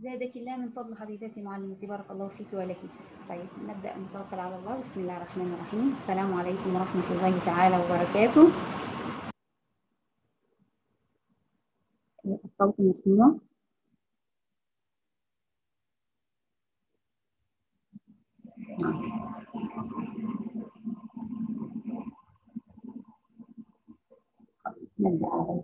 زادك الله من فضل حبيبتي معلمتي بارك الله فيك ولك طيب نبدأ نتوكل على الله بسم الله الرحمن الرحيم السلام عليكم ورحمة الله تعالى وبركاته الصوت مسموع نبدأ على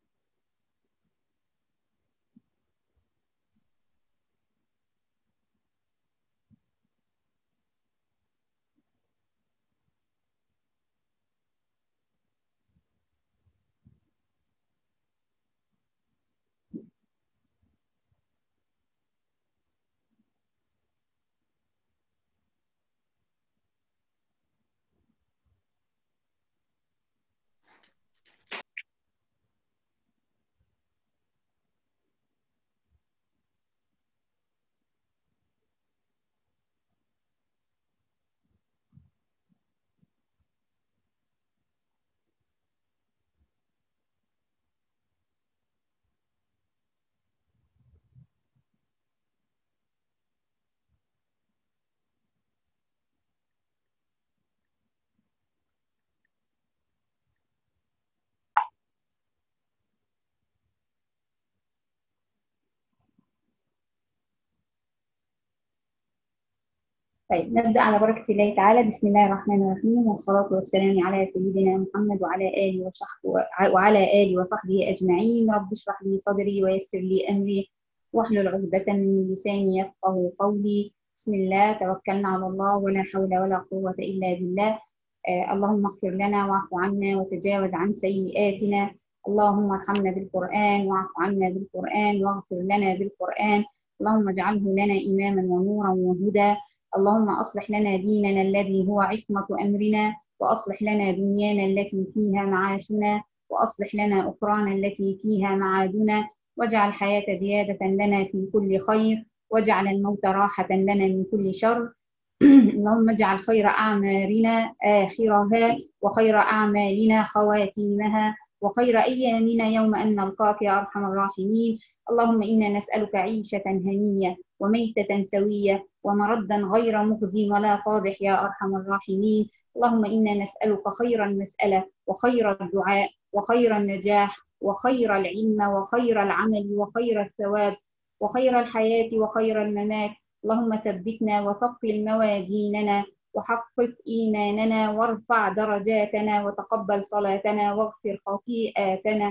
طيب نبدأ على بركة الله تعالى بسم الله الرحمن الرحيم والصلاة والسلام على سيدنا محمد وعلى آله وصحبه وعلى آله وصحبه أجمعين رب اشرح لي صدري ويسر لي أمري واحلل عقدة من لساني يفقه قولي بسم الله توكلنا على الله ولا حول ولا قوة إلا بالله آه اللهم اغفر لنا واعف عنا وتجاوز عن سيئاتنا اللهم ارحمنا بالقرآن واعف عنا بالقرآن واغفر لنا بالقرآن اللهم اجعله لنا إماما ونورا وهدى اللهم أصلح لنا ديننا الذي هو عصمة أمرنا وأصلح لنا دنيانا التي فيها معاشنا وأصلح لنا أخرانا التي فيها معادنا واجعل الحياة زيادة لنا في كل خير واجعل الموت راحة لنا من كل شر اللهم اجعل خير أعمارنا آخرها وخير أعمالنا خواتيمها وخير أيامنا يوم أن نلقاك يا أرحم الراحمين اللهم إنا نسألك عيشة هنية وميتة سوية ومردا غير مخزي ولا فاضح يا أرحم الراحمين اللهم إنا نسألك خير المسألة وخير الدعاء وخير النجاح وخير العلم وخير العمل وخير الثواب وخير الحياة وخير الممات اللهم ثبتنا وثقل موازيننا وحقق إيماننا وارفع درجاتنا وتقبل صلاتنا واغفر خطيئاتنا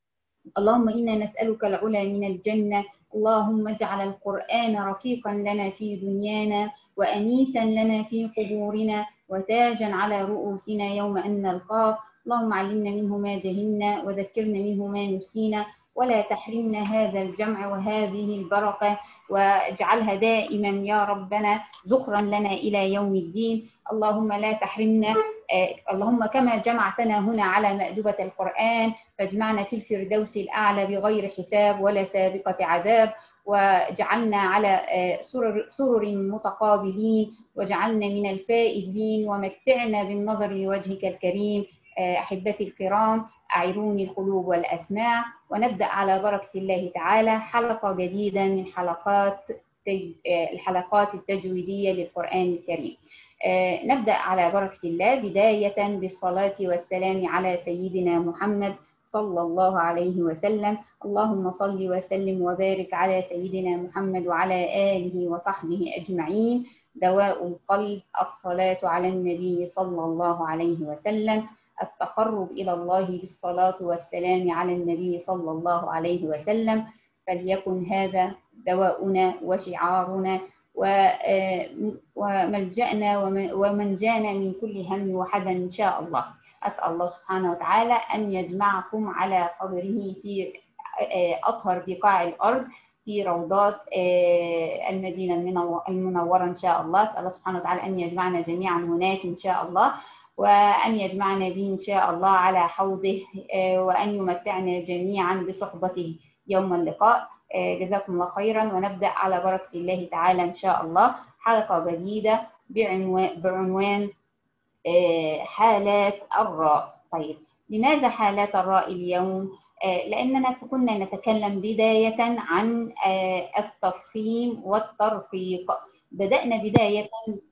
اللهم إنا نسألك العلا من الجنة اللهم اجعل القرآن رفيقا لنا في دنيانا وأنيسا لنا في قبورنا وتاجا على رؤوسنا يوم أن نلقاك اللهم علمنا منه ما جهلنا وذكرنا منه ما نسينا ولا تحرمنا هذا الجمع وهذه البركة واجعلها دائما يا ربنا زخرا لنا إلى يوم الدين اللهم لا تحرمنا اللهم كما جمعتنا هنا على مأدبة القرآن فاجمعنا في الفردوس الأعلى بغير حساب ولا سابقة عذاب وجعلنا على سرر, سرر متقابلين وجعلنا من الفائزين ومتعنا بالنظر لوجهك الكريم أحبتي الكرام أعيروني القلوب والأسماع ونبدأ على بركة الله تعالى حلقة جديدة من حلقات الحلقات التجويدية للقرآن الكريم نبدأ على بركة الله بداية بالصلاة والسلام على سيدنا محمد صلى الله عليه وسلم اللهم صل وسلم وبارك على سيدنا محمد وعلى آله وصحبه أجمعين دواء القلب الصلاة على النبي صلى الله عليه وسلم التقرب إلى الله بالصلاة والسلام على النبي صلى الله عليه وسلم فليكن هذا دواؤنا وشعارنا وملجأنا ومنجانا من كل هم وحزن إن شاء الله أسأل الله سبحانه وتعالى أن يجمعكم على قدره في أطهر بقاع الأرض في روضات المدينة المنورة إن شاء الله أسأل الله سبحانه وتعالى أن يجمعنا جميعا هناك إن شاء الله وأن يجمعنا به إن شاء الله على حوضه وأن يمتعنا جميعا بصحبته يوم اللقاء جزاكم الله خيرا ونبدأ على بركة الله تعالى إن شاء الله حلقة جديدة بعنوان, بعنوان حالات الراء طيب لماذا حالات الراء اليوم لأننا كنا نتكلم بداية عن التفخيم والترقيق بدأنا بداية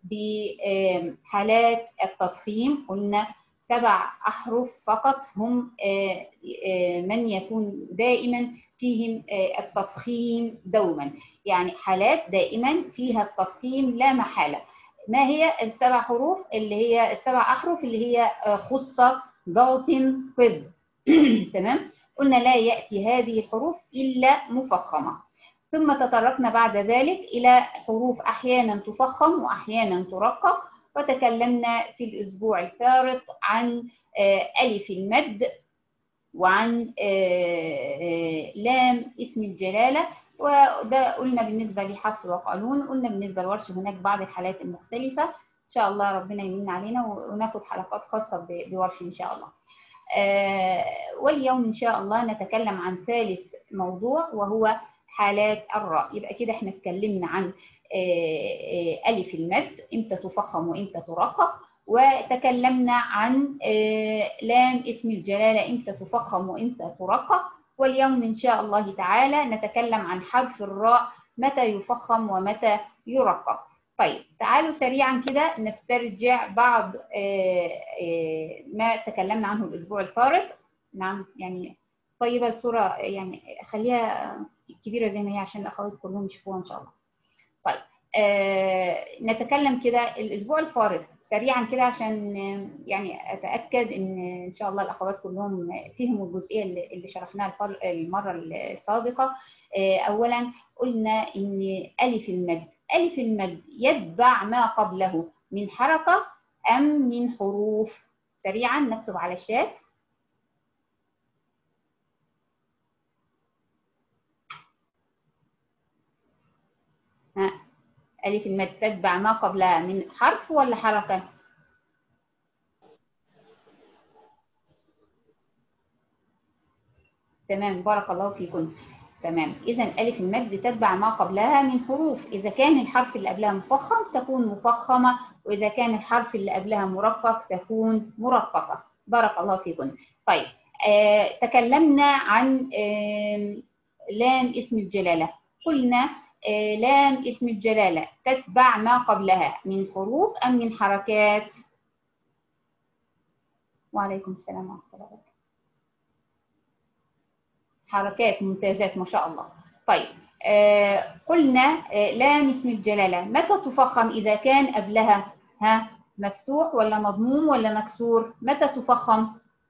بحالات التفخيم قلنا سبع أحرف فقط هم من يكون دائما فيهم التفخيم دوما يعني حالات دائما فيها التفخيم لا محالة ما هي السبع حروف اللي هي السبع أحرف اللي هي خصة ضغط قض تمام قلنا لا يأتي هذه الحروف إلا مفخمة ثم تطرقنا بعد ذلك إلى حروف أحيانا تفخم وأحيانا ترقق وتكلمنا في الأسبوع الفارط عن ألف المد وعن لام اسم الجلالة وده قلنا بالنسبة لحفص وقانون قلنا بالنسبة لورش هناك بعض الحالات المختلفة إن شاء الله ربنا يمين علينا وناخد حلقات خاصة بورش إن شاء الله واليوم إن شاء الله نتكلم عن ثالث موضوع وهو حالات الراء يبقى كده احنا اتكلمنا عن ألف المد إمتى تفخم وإمتى ترقق وتكلمنا عن لام اسم الجلالة إمتى تفخم وإمتى ترقق واليوم إن شاء الله تعالى نتكلم عن حرف الراء متى يفخم ومتى يرقق طيب تعالوا سريعا كده نسترجع بعض ما تكلمنا عنه الأسبوع الفارط نعم يعني طيبة الصورة يعني خليها كبيرة زي ما هي عشان الأخوات كلهم يشوفوها إن شاء الله طيب آه نتكلم كده الاسبوع الفارط سريعا كده عشان يعني اتاكد ان ان شاء الله الاخوات كلهم فهموا الجزئيه اللي شرحناها المره السابقه آه اولا قلنا ان الف المد الف المد يتبع ما قبله من حركه ام من حروف سريعا نكتب على الشات ها ألف المد تتبع ما قبلها من حرف ولا حركة؟ تمام بارك الله فيكم تمام إذا ألف المد تتبع ما قبلها من حروف إذا كان الحرف اللي قبلها مفخم تكون مفخمة وإذا كان الحرف اللي قبلها مرقق تكون مرققة بارك الله فيكم طيب آه تكلمنا عن آه لام اسم الجلالة قلنا لام اسم الجلالة تتبع ما قبلها من حروف أم من حركات؟ وعليكم السلام ورحمة الله وبركاته. حركات ممتازات ما شاء الله. طيب آه قلنا آه لام اسم الجلالة متى تفخم إذا كان قبلها ها مفتوح ولا مضموم ولا مكسور؟ متى تفخم؟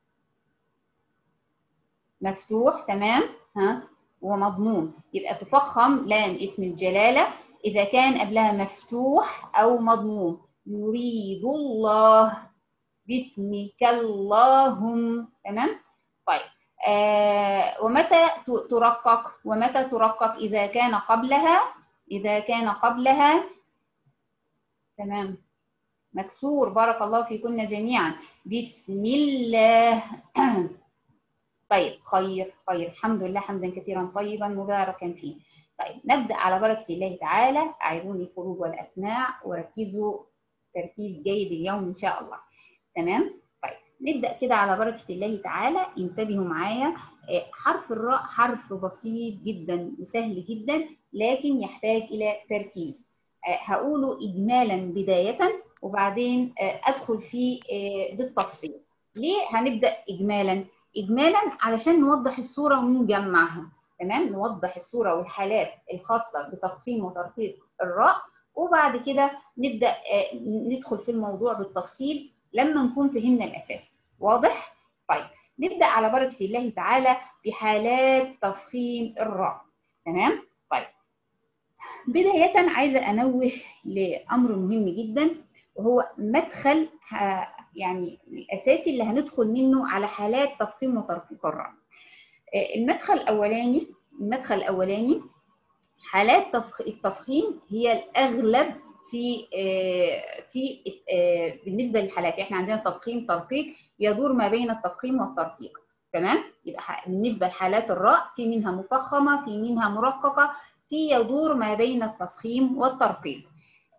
مفتوح تمام ها ومضموم يبقى تفخم لام اسم الجلالة إذا كان قبلها مفتوح أو مضموم يريد الله باسمك اللهم تمام طيب آه ومتى ترقق ومتى ترقق إذا كان قبلها إذا كان قبلها تمام مكسور بارك الله فيكن جميعا بسم الله طيب خير خير الحمد لله حمدا كثيرا طيبا مباركا فيه طيب نبدا على بركه الله تعالى اعيروني القلوب والاسماع وركزوا تركيز جيد اليوم ان شاء الله تمام طيب نبدا كده على بركه الله تعالى انتبهوا معايا حرف الراء حرف بسيط جدا وسهل جدا لكن يحتاج الى تركيز هقوله اجمالا بدايه وبعدين ادخل فيه بالتفصيل ليه هنبدا اجمالا اجمالا علشان نوضح الصوره ونجمعها تمام نوضح الصوره والحالات الخاصه بتفخيم وترقيق الراء وبعد كده نبدا ندخل في الموضوع بالتفصيل لما نكون فهمنا الاساس واضح طيب نبدا على بركه الله تعالى بحالات تفخيم الراء تمام طيب بدايه عايزه انوه لامر مهم جدا وهو مدخل يعني الاساسي اللي هندخل منه على حالات تفخيم وترقيق الراء المدخل الاولاني المدخل الاولاني حالات التفخيم هي الاغلب في في بالنسبه للحالات احنا عندنا تفخيم ترقيق يدور ما بين التفخيم والترقيق تمام يبقى بالنسبه لحالات الراء في منها مفخمه في منها مرققه في يدور ما بين التفخيم والترقيق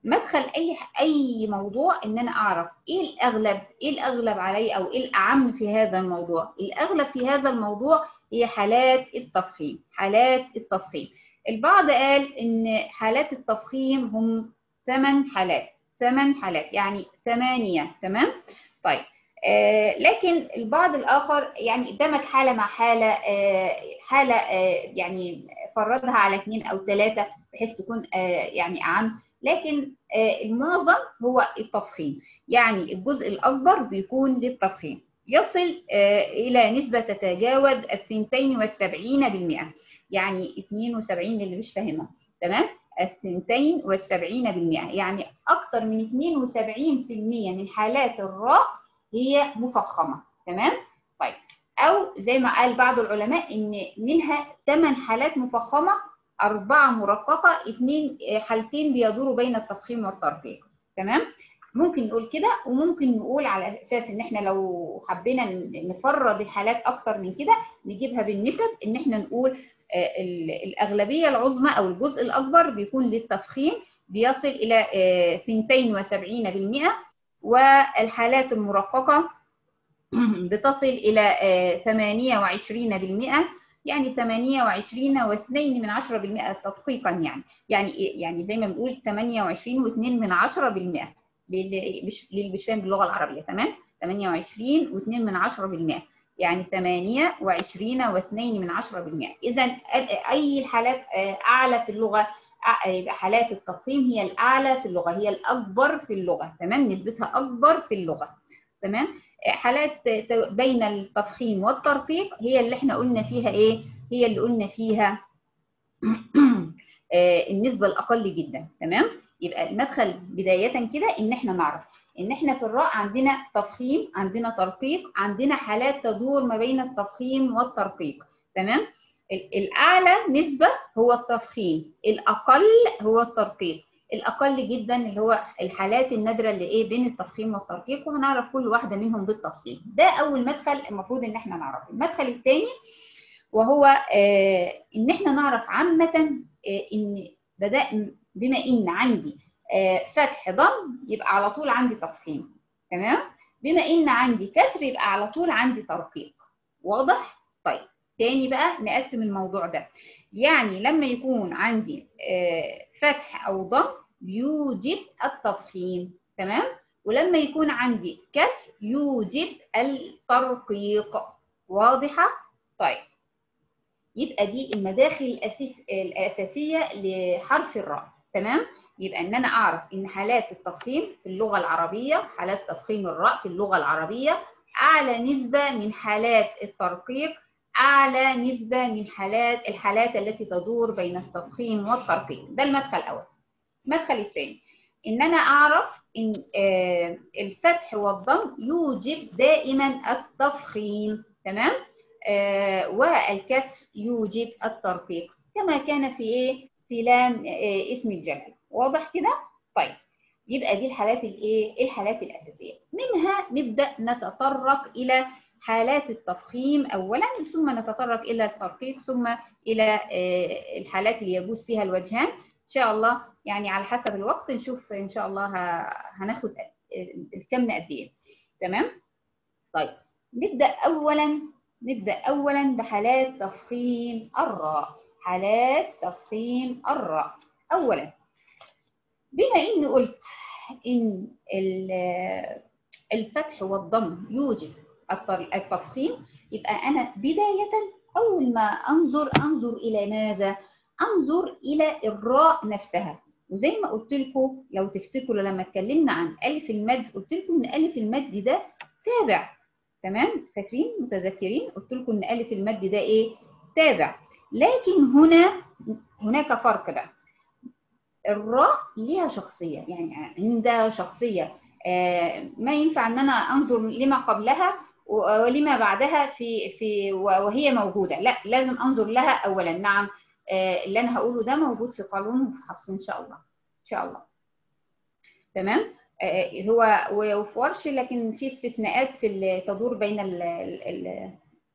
مدخل اي اي موضوع ان انا اعرف ايه الاغلب ايه الاغلب علي او ايه الاعم في هذا الموضوع الاغلب في هذا الموضوع هي حالات التفخيم حالات التفخيم البعض قال ان حالات التفخيم هم ثمان حالات ثمان حالات يعني ثمانيه تمام طيب آه لكن البعض الاخر يعني قدامك حاله مع حاله آه حاله آه يعني فردها على اثنين او ثلاثه بحيث تكون آه يعني اعم لكن آه المعظم هو التفخيم يعني الجزء الاكبر بيكون للتفخيم يصل آه الى نسبه تتجاوز الثنتين والسبعين بالمئه يعني 72 اللي مش فاهمها تمام الثنتين والسبعين بالمئة يعني أكثر من 72% من حالات الراء هي مفخمة تمام طيب أو زي ما قال بعض العلماء إن منها ثمان حالات مفخمة أربعة مرققة اثنين حالتين بيدوروا بين التفخيم والترقيق تمام ممكن نقول كده وممكن نقول على اساس ان احنا لو حبينا نفرد الحالات اكتر من كده نجيبها بالنسب ان احنا نقول الاغلبيه العظمى او الجزء الاكبر بيكون للتفخيم بيصل الى 72% والحالات المرققه بتصل الى 28% يعني 28 و2 من 10% تدقيقا يعني يعني يعني زي ما بنقول 28 و2 من 10% للي مش للي مش فاهم باللغه العربيه تمام 28 و2 من 10% يعني 28 و2 من 10% اذا اي الحالات اعلى في اللغه يبقى حالات التفخيم هي الاعلى في اللغه هي الاكبر في اللغه تمام نسبتها اكبر في اللغه تمام حالات بين التفخيم والترقيق هي اللي احنا قلنا فيها ايه هي اللي قلنا فيها النسبه الاقل جدا تمام يبقى المدخل بدايه كده ان احنا نعرف ان احنا في الراء عندنا تفخيم عندنا ترقيق عندنا حالات تدور ما بين التفخيم والترقيق تمام الاعلى نسبه هو التفخيم الاقل هو الترقيق الاقل جدا اللي هو الحالات النادره اللي ايه بين التفخيم والترقيق وهنعرف كل واحده منهم بالتفصيل ده اول مدخل المفروض ان احنا نعرفه المدخل الثاني وهو آه ان احنا نعرف عامه آه ان بدا بما ان عندي آه فتح ضم يبقى على طول عندي تفخيم تمام بما ان عندي كسر يبقى على طول عندي ترقيق واضح طيب تاني بقى نقسم الموضوع ده يعني لما يكون عندي فتح او ضم يوجب التفخيم تمام ولما يكون عندي كسر يوجب الترقيق واضحه طيب يبقى دي المداخل الأساس الاساسيه لحرف الراء تمام يبقى ان انا اعرف ان حالات التفخيم في اللغه العربيه حالات تفخيم الراء في اللغه العربيه اعلى نسبه من حالات الترقيق اعلى نسبه من حالات الحالات التي تدور بين التفخيم والترقيق ده المدخل الاول المدخل الثاني ان انا اعرف ان الفتح والضم يوجب دائما التفخيم تمام والكسر يوجب الترقيق كما كان في ايه في لام اسم الجلال واضح كده طيب يبقى دي الحالات الايه الحالات الاساسيه منها نبدا نتطرق الى حالات التفخيم اولا ثم نتطرق الى الترقيق ثم الى الحالات اللي يجوز فيها الوجهان ان شاء الله يعني على حسب الوقت نشوف ان شاء الله هناخد الكم قد ايه تمام طيب نبدا اولا نبدا اولا بحالات تفخيم الراء حالات تفخيم الراء اولا بما اني قلت ان الفتح والضم يوجب التفخيم يبقى انا بدايه اول ما انظر انظر الى ماذا انظر الى الراء نفسها وزي ما قلت لكم لو تفتكروا لما اتكلمنا عن الف المد قلت لكم ان الف المد ده تابع تمام فاكرين متذكرين قلت لكم ان الف المد ده ايه تابع لكن هنا هناك فرق بقى الراء ليها شخصيه يعني عندها شخصيه آه ما ينفع ان انا انظر لما قبلها ولما بعدها في في وهي موجوده لا لازم انظر لها اولا نعم آه اللي انا هقوله ده موجود في قانون وفي حفص ان شاء الله ان شاء الله تمام آه هو وفي ورش لكن في استثناءات في تدور بين ال ال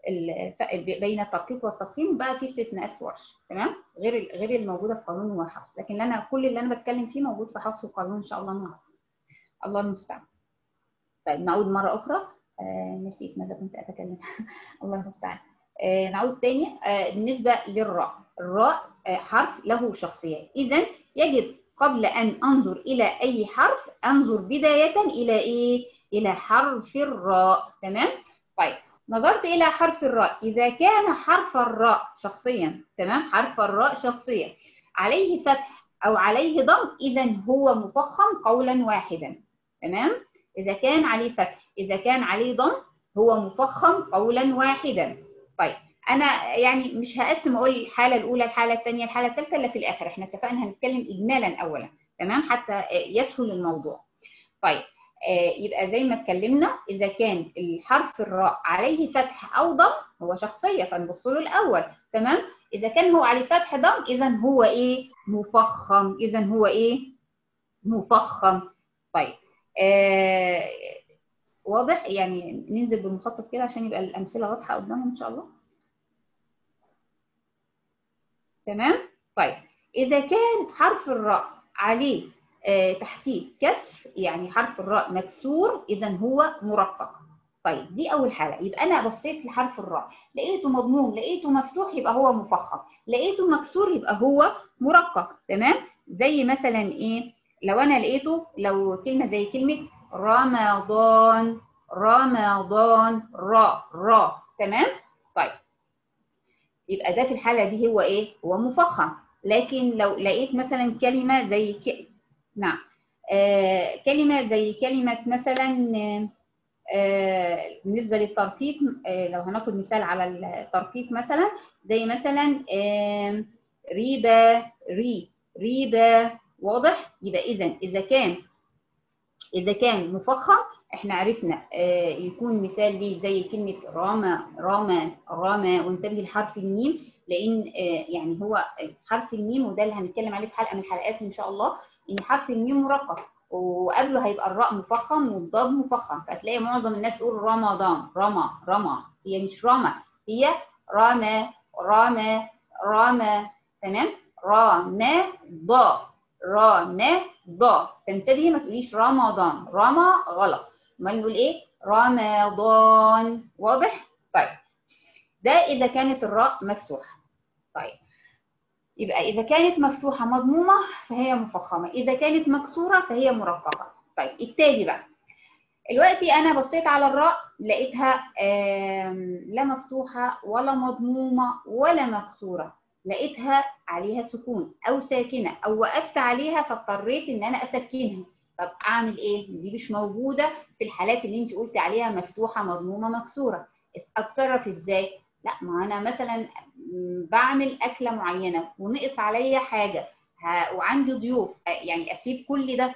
بين الترقيق والتفخيم بقى في استثناءات في ورش تمام غير غير الموجوده في قانون والحفظ لكن انا كل اللي انا بتكلم فيه موجود في حفظ وقانون ان شاء الله النهارده الله المستعان طيب نعود مره اخرى آه نسيت ماذا كنت اتكلم الله المستعان آه نعود تاني آه بالنسبه للراء الراء آه حرف له شخصيه اذا يجب قبل ان انظر الى اي حرف انظر بدايه الى ايه الى حرف الراء تمام طيب نظرت إلى حرف الراء إذا كان حرف الراء شخصيا تمام حرف الراء شخصيا عليه فتح أو عليه ضم إذا هو مفخم قولا واحدا تمام إذا كان عليه فتح إذا كان عليه ضم هو مفخم قولا واحدا طيب أنا يعني مش هقسم أقول الحالة الأولى الحالة الثانية الحالة الثالثة إلا في الآخر إحنا اتفقنا هنتكلم إجمالا أولا تمام حتى يسهل الموضوع طيب يبقى زي ما اتكلمنا اذا كان الحرف الراء عليه فتح او ضم هو شخصيه فنبص له الاول تمام اذا كان هو عليه فتح ضم اذا هو ايه مفخم اذا هو ايه مفخم طيب آه واضح يعني ننزل بالمخطط كده عشان يبقى الامثله واضحه قدامهم ان شاء الله تمام طيب اذا كان حرف الراء عليه آه تحتيه كسر يعني حرف الراء مكسور اذا هو مرقق طيب دي اول حاله يبقى انا بصيت لحرف الراء لقيته مضموم لقيته مفتوح يبقى هو مفخم لقيته مكسور يبقى هو مرقق تمام زي مثلا ايه لو انا لقيته لو كلمه زي كلمه رمضان رمضان را را تمام طيب يبقى ده في الحاله دي هو ايه هو مفخم لكن لو لقيت مثلا كلمه زي ك... نعم آه كلمة زي كلمة مثلا آه بالنسبة للترقيق آه لو هناخد مثال على الترقيق مثلا زي مثلا آه ريبة ري ريبة واضح يبقى إذا إذا كان إذا كان مفخم احنا عرفنا آه يكون مثال ليه زي كلمة راما راما راما وانتبه لحرف الميم لأن آه يعني هو حرف الميم وده اللي هنتكلم عليه في حلقة من الحلقات إن شاء الله ان حرف الميم مرقق وقبله هيبقى الراء مفخم والضاد مفخم فتلاقي معظم الناس تقول رمضان رمى رمى هي مش رمى هي رمى رمى رمى تمام رمى ضا رمى ضا فانتبهي ما تقوليش رمضان رمى غلط ما نقول ايه رمضان واضح طيب ده اذا كانت الراء مفتوحه طيب يبقى إذا كانت مفتوحة مضمومة فهي مفخمة، إذا كانت مكسورة فهي مرققة. طيب التالي بقى. دلوقتي أنا بصيت على الراء لقيتها لا مفتوحة ولا مضمومة ولا مكسورة، لقيتها عليها سكون أو ساكنة أو وقفت عليها فاضطريت إن أنا أسكنها. طب أعمل إيه؟ دي مش موجودة في الحالات اللي أنت قلت عليها مفتوحة مضمومة مكسورة. أتصرف إزاي؟ لا ما انا مثلا بعمل اكله معينه ونقص عليا حاجه وعندي ضيوف يعني اسيب كل ده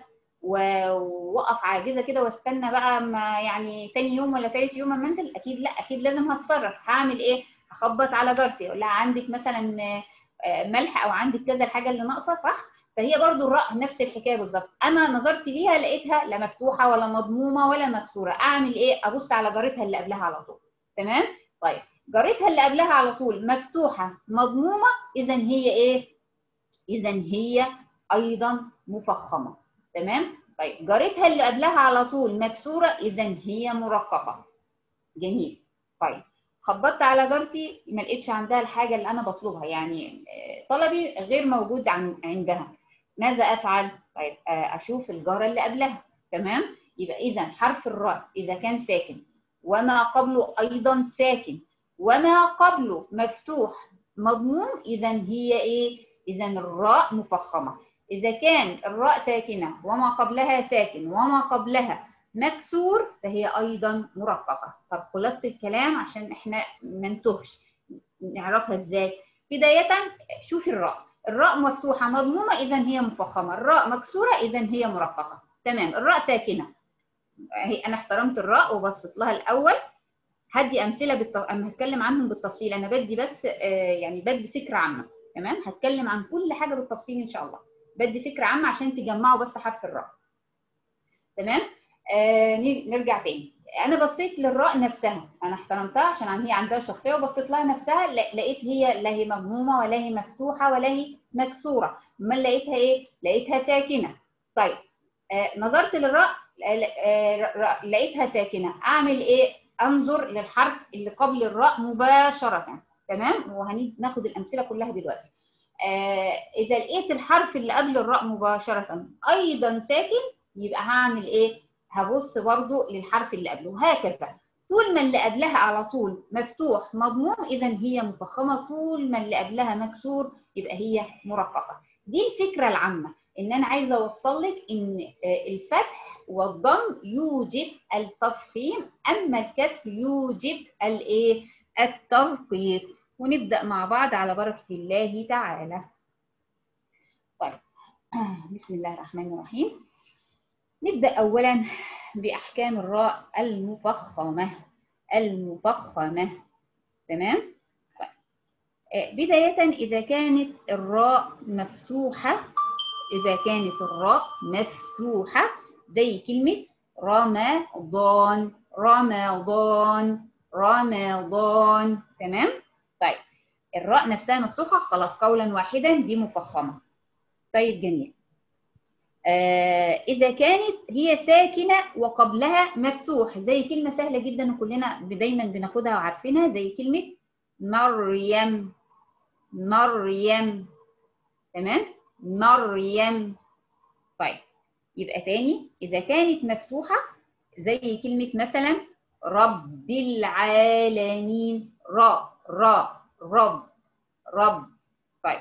واقف عاجزه كده واستنى بقى ما يعني تاني يوم ولا تالت يوم اما انزل اكيد لا اكيد لازم هتصرف هعمل ايه هخبط على جارتي اقول لها عندك مثلا ملح او عندك كذا الحاجه اللي ناقصه صح فهي برضو الراء نفس الحكايه بالظبط انا نظرت ليها لقيتها لا مفتوحه ولا مضمومه ولا مكسوره اعمل ايه ابص على جارتها اللي قبلها على طول تمام طيب جارتها اللي قبلها على طول مفتوحة مضمومة إذا هي إيه؟ إذا هي أيضا مفخمة تمام؟ طيب جارتها اللي قبلها على طول مكسورة إذا هي مرققة جميل طيب خبطت على جارتي ما لقيتش عندها الحاجة اللي أنا بطلبها يعني طلبي غير موجود عن عندها ماذا أفعل؟ طيب أشوف الجارة اللي قبلها تمام؟ يبقى إذا حرف الراء إذا كان ساكن وما قبله أيضا ساكن وما قبله مفتوح مضموم اذا هي ايه اذا الراء مفخمه اذا كان الراء ساكنه وما قبلها ساكن وما قبلها مكسور فهي ايضا مرققه طب خلاصه الكلام عشان احنا ما نتوهش نعرفها ازاي بدايه شوفي الراء الراء مفتوحه مضمومه اذا هي مفخمه الراء مكسوره اذا هي مرققه تمام الراء ساكنه انا احترمت الراء وبصيت لها الاول هدي امثله بالت... اما هتكلم عنهم بالتفصيل انا بدي بس آه يعني بدي فكره عامه تمام هتكلم عن كل حاجه بالتفصيل ان شاء الله بدي فكره عامه عشان تجمعوا بس حرف الراء تمام آه نرجع تاني انا بصيت للراء نفسها انا احترمتها عشان هي عندها شخصيه وبصيت لها نفسها لا- لقيت هي لا هي مضمومه ولا هي مفتوحه ولا هي مكسوره امال لقيتها ايه لقيتها ساكنه طيب آه نظرت للراء آه، ر- لقيتها ساكنه اعمل ايه انظر للحرف اللي قبل الراء مباشره تمام وهناخد الامثله كلها دلوقتي آه اذا لقيت الحرف اللي قبل الراء مباشره ايضا ساكن يبقى هعمل ايه هبص برضو للحرف اللي قبله وهكذا طول ما اللي قبلها على طول مفتوح مضموم اذا هي مفخمه طول ما اللي قبلها مكسور يبقى هي مرققه دي الفكره العامه ان انا عايزه اوصل لك ان آه، الفتح والضم يوجب التفخيم اما الكسر يوجب الايه الترقيق ونبدا مع بعض على بركه الله تعالى طيب بسم الله الرحمن الرحيم نبدا اولا باحكام الراء المفخمه المفخمه تمام طيب. آه، بدايه اذا كانت الراء مفتوحه اذا كانت الراء مفتوحه زي كلمه رمضان رمضان رمضان تمام طيب الراء نفسها مفتوحه خلاص قولا واحدا دي مفخمه طيب جميل آه اذا كانت هي ساكنه وقبلها مفتوح زي كلمه سهله جدا وكلنا دايما بناخدها وعارفينها زي كلمه مريم مريم تمام مريم طيب يبقى تاني اذا كانت مفتوحه زي كلمه مثلا رب العالمين را را رب رب طيب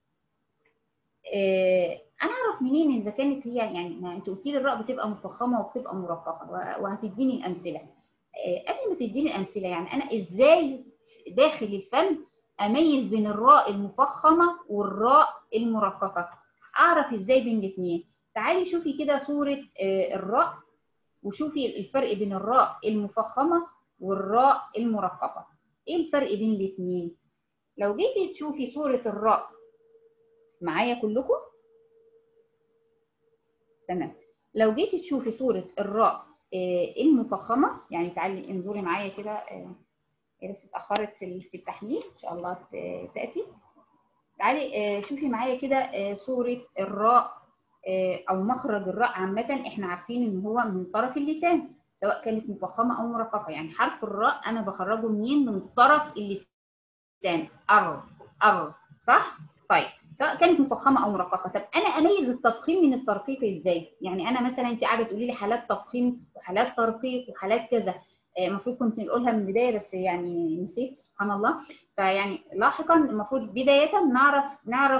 آه انا اعرف منين اذا كانت هي يعني ما انت قلت لي الراء بتبقى مفخمه وبتبقى مرققه وهتديني الامثله آه قبل ما تديني الامثله يعني انا ازاي داخل الفم اميز بين الراء المفخمه والراء المرققه اعرف ازاي بين الاثنين تعالي شوفي كده صوره آه الراء وشوفي الفرق بين الراء المفخمه والراء المرققه ايه الفرق بين الاثنين لو جيتي تشوفي صوره الراء معايا كلكم تمام لو جيتي تشوفي صوره الراء المفخمه يعني تعالي انظري معايا كده بس اتاخرت في في التحميل ان شاء الله تاتي تعالي شوفي معايا كده صوره الراء او مخرج الراء عامه احنا عارفين ان هو من طرف اللسان سواء كانت مفخمه او مرققه يعني حرف الراء انا بخرجه منين من طرف اللسان ار ار صح طيب سواء كانت مفخمه او مرققه طب انا اميز التفخيم من الترقيق ازاي يعني انا مثلا انت قاعده تقولي لي حالات تفخيم وحالات ترقيق وحالات كذا المفروض كنت نقولها من البدايه بس يعني نسيت سبحان الله فيعني لاحقا المفروض بدايه نعرف نعرف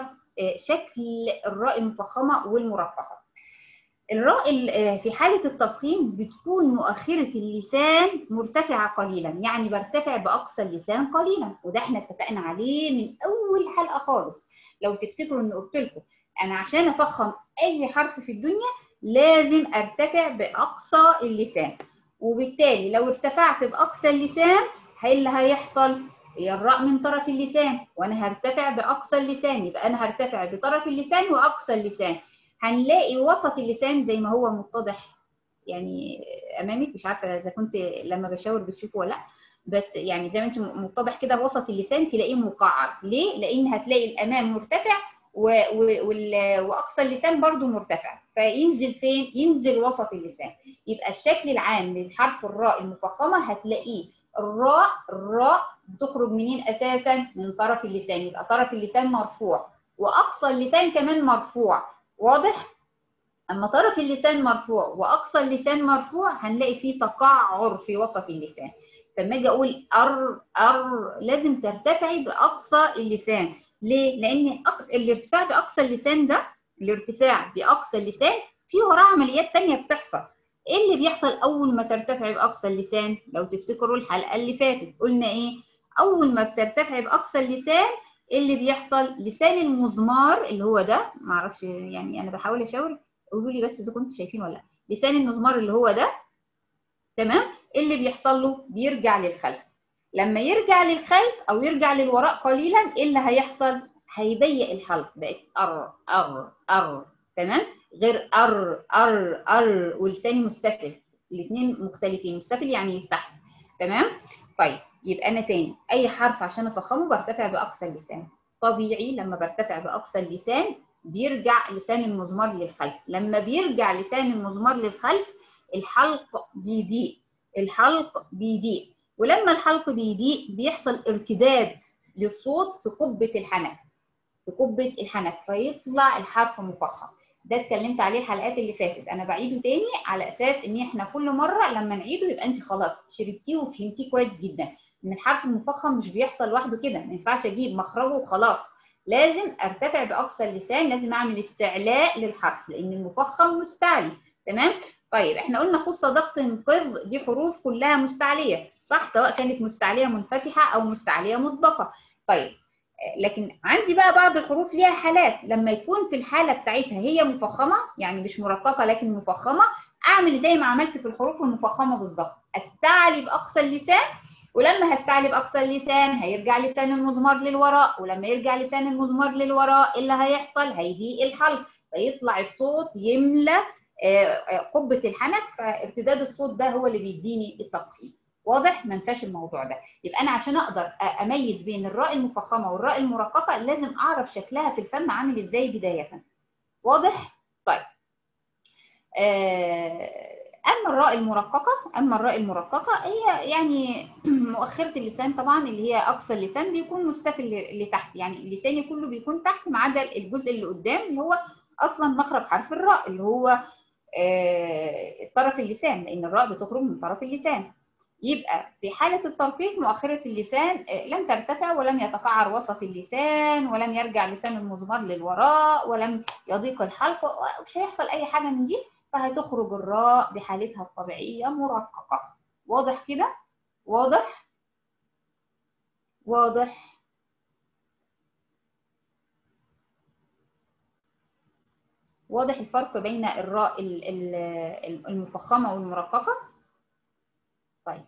شكل الراء المفخمه والمرققه الراء في حاله التفخيم بتكون مؤخره اللسان مرتفعه قليلا يعني برتفع باقصى اللسان قليلا وده احنا اتفقنا عليه من اول حلقه خالص لو تفتكروا ان قلت لكم انا عشان افخم اي حرف في الدنيا لازم ارتفع باقصى اللسان وبالتالي لو ارتفعت باقصى اللسان ايه اللي هيحصل هي الراء من طرف اللسان وانا هرتفع باقصى اللسان يبقى انا هرتفع بطرف اللسان واقصى اللسان هنلاقي وسط اللسان زي ما هو متضح يعني امامك مش عارفه اذا كنت لما بشاور بتشوفوا ولا لا بس يعني زي ما انت متضح كده وسط اللسان تلاقيه مقعر ليه لان هتلاقي الامام مرتفع و... و... واقصى اللسان برضو مرتفع فينزل فين ينزل وسط اللسان يبقى الشكل العام للحرف الراء المفخمه هتلاقيه الراء الراء بتخرج منين اساسا من طرف اللسان يبقى طرف اللسان مرفوع واقصى اللسان كمان مرفوع واضح اما طرف اللسان مرفوع واقصى اللسان مرفوع هنلاقي فيه تقعر في وسط اللسان فلما اجي اقول ار ار لازم ترتفعي باقصى اللسان ليه لان الارتفاع باقصى اللسان ده الارتفاع باقصى اللسان فيه وراه عمليات تانية بتحصل ايه اللي بيحصل اول ما ترتفعي باقصى اللسان لو تفتكروا الحلقه اللي فاتت قلنا ايه اول ما بترتفعي باقصى اللسان ايه اللي بيحصل لسان المزمار اللي هو ده معرفش يعني انا بحاول اشاور قولوا لي بس اذا كنتوا شايفين ولا لا لسان المزمار اللي هو ده تمام ايه اللي بيحصل له بيرجع للخلف لما يرجع للخلف او يرجع للوراء قليلا ايه اللي هيحصل هيضيق الحلق بقت ار ار ار تمام غير ار ار ار ولساني مستفل الاثنين مختلفين مستفل يعني تحت تمام طيب يبقى انا تاني اي حرف عشان افخمه برتفع باقصى اللسان طبيعي لما برتفع باقصى اللسان بيرجع لسان المزمار للخلف لما بيرجع لسان المزمار للخلف الحلق بيضيق الحلق بيضيق ولما الحلق بيضيق بيحصل ارتداد للصوت في قبة الحنك في قبة الحنك فيطلع الحرف مفخم ده اتكلمت عليه الحلقات اللي فاتت انا بعيده تاني على اساس ان احنا كل مره لما نعيده يبقى انت خلاص شربتيه وفهمتيه كويس جدا ان الحرف المفخم مش بيحصل لوحده كده ما ينفعش اجيب مخرجه وخلاص لازم ارتفع باقصى اللسان لازم اعمل استعلاء للحرف لان المفخم مستعلي تمام طيب احنا قلنا خص ضغط قض دي حروف كلها مستعليه صح سواء كانت مستعليه منفتحه او مستعليه مطبقه طيب لكن عندي بقى بعض الحروف ليها حالات لما يكون في الحاله بتاعتها هي مفخمه يعني مش مرققه لكن مفخمه اعمل زي ما عملت في الحروف المفخمه بالظبط استعلي باقصى اللسان ولما هستعلي باقصى اللسان هيرجع لسان المزمار للوراء ولما يرجع لسان المزمار للوراء ايه اللي هيحصل هيضيق الحلق فيطلع الصوت يملى قبه الحنك فارتداد الصوت ده هو اللي بيديني التفخيم واضح ما انساش الموضوع ده يبقى انا عشان اقدر اميز بين الراء المفخمه والراء المرققه لازم اعرف شكلها في الفم عامل ازاي بدايه واضح طيب اما الراء المرققه اما الراء المرققه هي يعني مؤخره اللسان طبعا اللي هي اقصى اللسان بيكون مستفل لتحت يعني اللسان كله بيكون تحت ما عدا الجزء اللي قدام اللي هو اصلا مخرج حرف الراء اللي هو طرف اللسان لان الراء بتخرج من طرف اللسان يبقى في حالة الترقيق مؤخرة اللسان لم ترتفع ولم يتقعر وسط اللسان ولم يرجع لسان المزمار للوراء ولم يضيق الحلق مش هيحصل أي حاجة من دي فهتخرج الراء بحالتها الطبيعية مرققة واضح كده؟ واضح؟ واضح؟ واضح الفرق بين الراء المفخمة والمرققة؟ طيب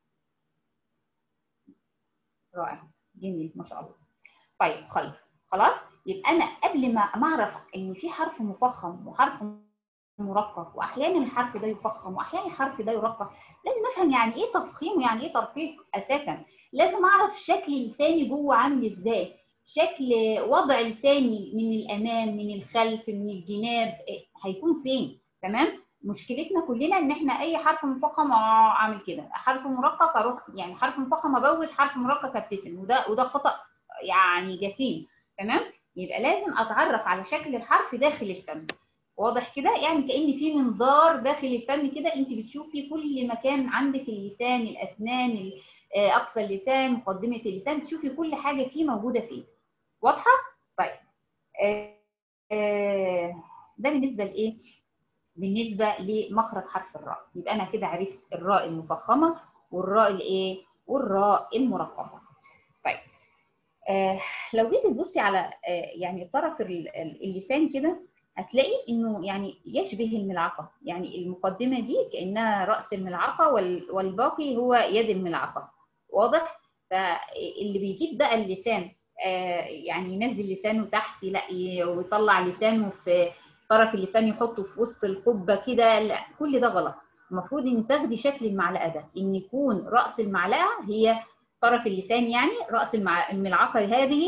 رائع جميل ما شاء الله طيب خلف خلاص يبقى انا قبل ما اعرف ان في حرف مفخم وحرف مرقق واحيانا الحرف ده يفخم واحيانا الحرف ده يرقق لازم افهم يعني ايه تفخيم ويعني ايه ترقيق اساسا لازم اعرف شكل لساني جوه عامل ازاي شكل وضع لساني من الامام من الخلف من الجناب هيكون فين تمام مشكلتنا كلنا ان احنا اي حرف مفخم اعمل كده حرف مرقق اروح يعني حرف مفخم ابوز حرف مرقق ابتسم وده وده خطا يعني جسيم تمام يبقى لازم اتعرف على شكل الحرف داخل الفم واضح كده يعني كان في منظار داخل الفم كده انت بتشوفي كل مكان عندك اللسان الاسنان اقصى اللسان مقدمه اللسان تشوفي كل حاجه فيه موجوده فين واضحه طيب آه آه ده بالنسبه لايه بالنسبه لمخرج حرف الراء يبقى انا كده عرفت الراء المفخمه والراء الايه والراء المرققه طيب آه لو جيت تبصي على آه يعني طرف اللسان كده هتلاقي انه يعني يشبه الملعقه يعني المقدمه دي كانها راس الملعقه والباقي هو يد الملعقه واضح فاللي بيجيب بقى اللسان آه يعني ينزل لسانه تحت لا ويطلع لسانه في طرف اللسان يحطه في وسط القبه كده لا كل ده غلط المفروض ان تاخدي شكل المعلقه ده ان يكون راس المعلقه هي طرف اللسان يعني راس الملعقه هذه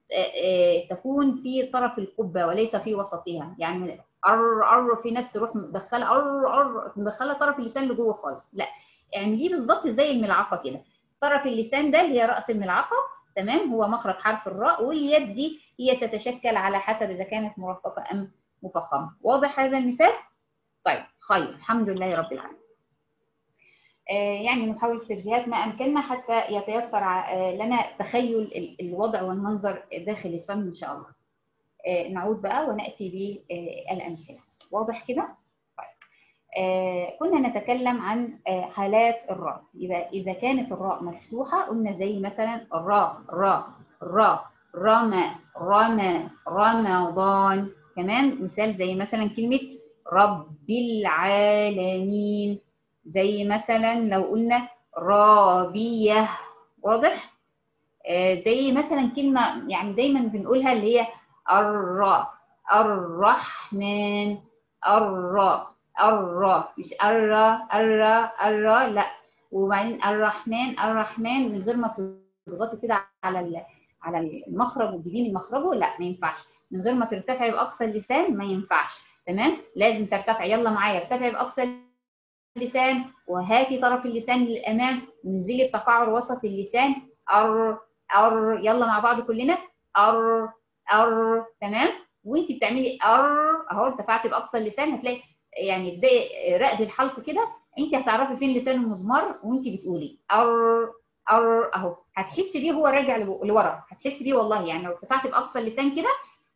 تكون في طرف القبه وليس في وسطها يعني ار ار في ناس تروح مدخله ار ار مدخله طرف اللسان لجوه خالص لا اعمليه بالظبط زي الملعقه كده طرف اللسان ده اللي هي راس الملعقه تمام هو مخرج حرف الراء واليد دي هي تتشكل على حسب اذا كانت مرققه ام مفخمه واضح هذا المثال طيب خير الحمد لله رب العالمين آه يعني نحاول التشبيهات ما امكننا حتى يتيسر آه لنا تخيل الوضع والمنظر داخل الفم ان شاء الله آه نعود بقى وناتي بالامثله واضح كده طيب كنا نتكلم عن حالات الراء يبقى اذا كانت الراء مفتوحه قلنا زي مثلا الراء راء راء رمى رمى رمضان كمان مثال زي مثلا كلمة رب العالمين زي مثلا لو قلنا رابية واضح؟ آه زي مثلا كلمة يعني دايما بنقولها اللي هي الراء الرحمن الراء الراء مش الرا الرا الرا لا وبعدين الرحمن الرحمن من غير ما تضغطي كده على ال- على المخرج وتجيبيه من مخرجه لا ما ينفعش من غير ما ترتفعي باقصى اللسان ما ينفعش تمام لازم ترتفعي يلا معايا ارتفعي باقصى اللسان وهاتي طرف اللسان للامام انزلي بتقعر وسط اللسان ار ار يلا مع بعض كلنا ار ار تمام وانت بتعملي ار اهو ارتفعتي باقصى اللسان هتلاقي يعني بدايه رقد الحلق كده انت هتعرفي فين لسان المزمار وانت بتقولي ار ار اهو هتحسي بيه هو راجع لو- لورا هتحسي بيه والله يعني لو ارتفعتي باقصى اللسان كده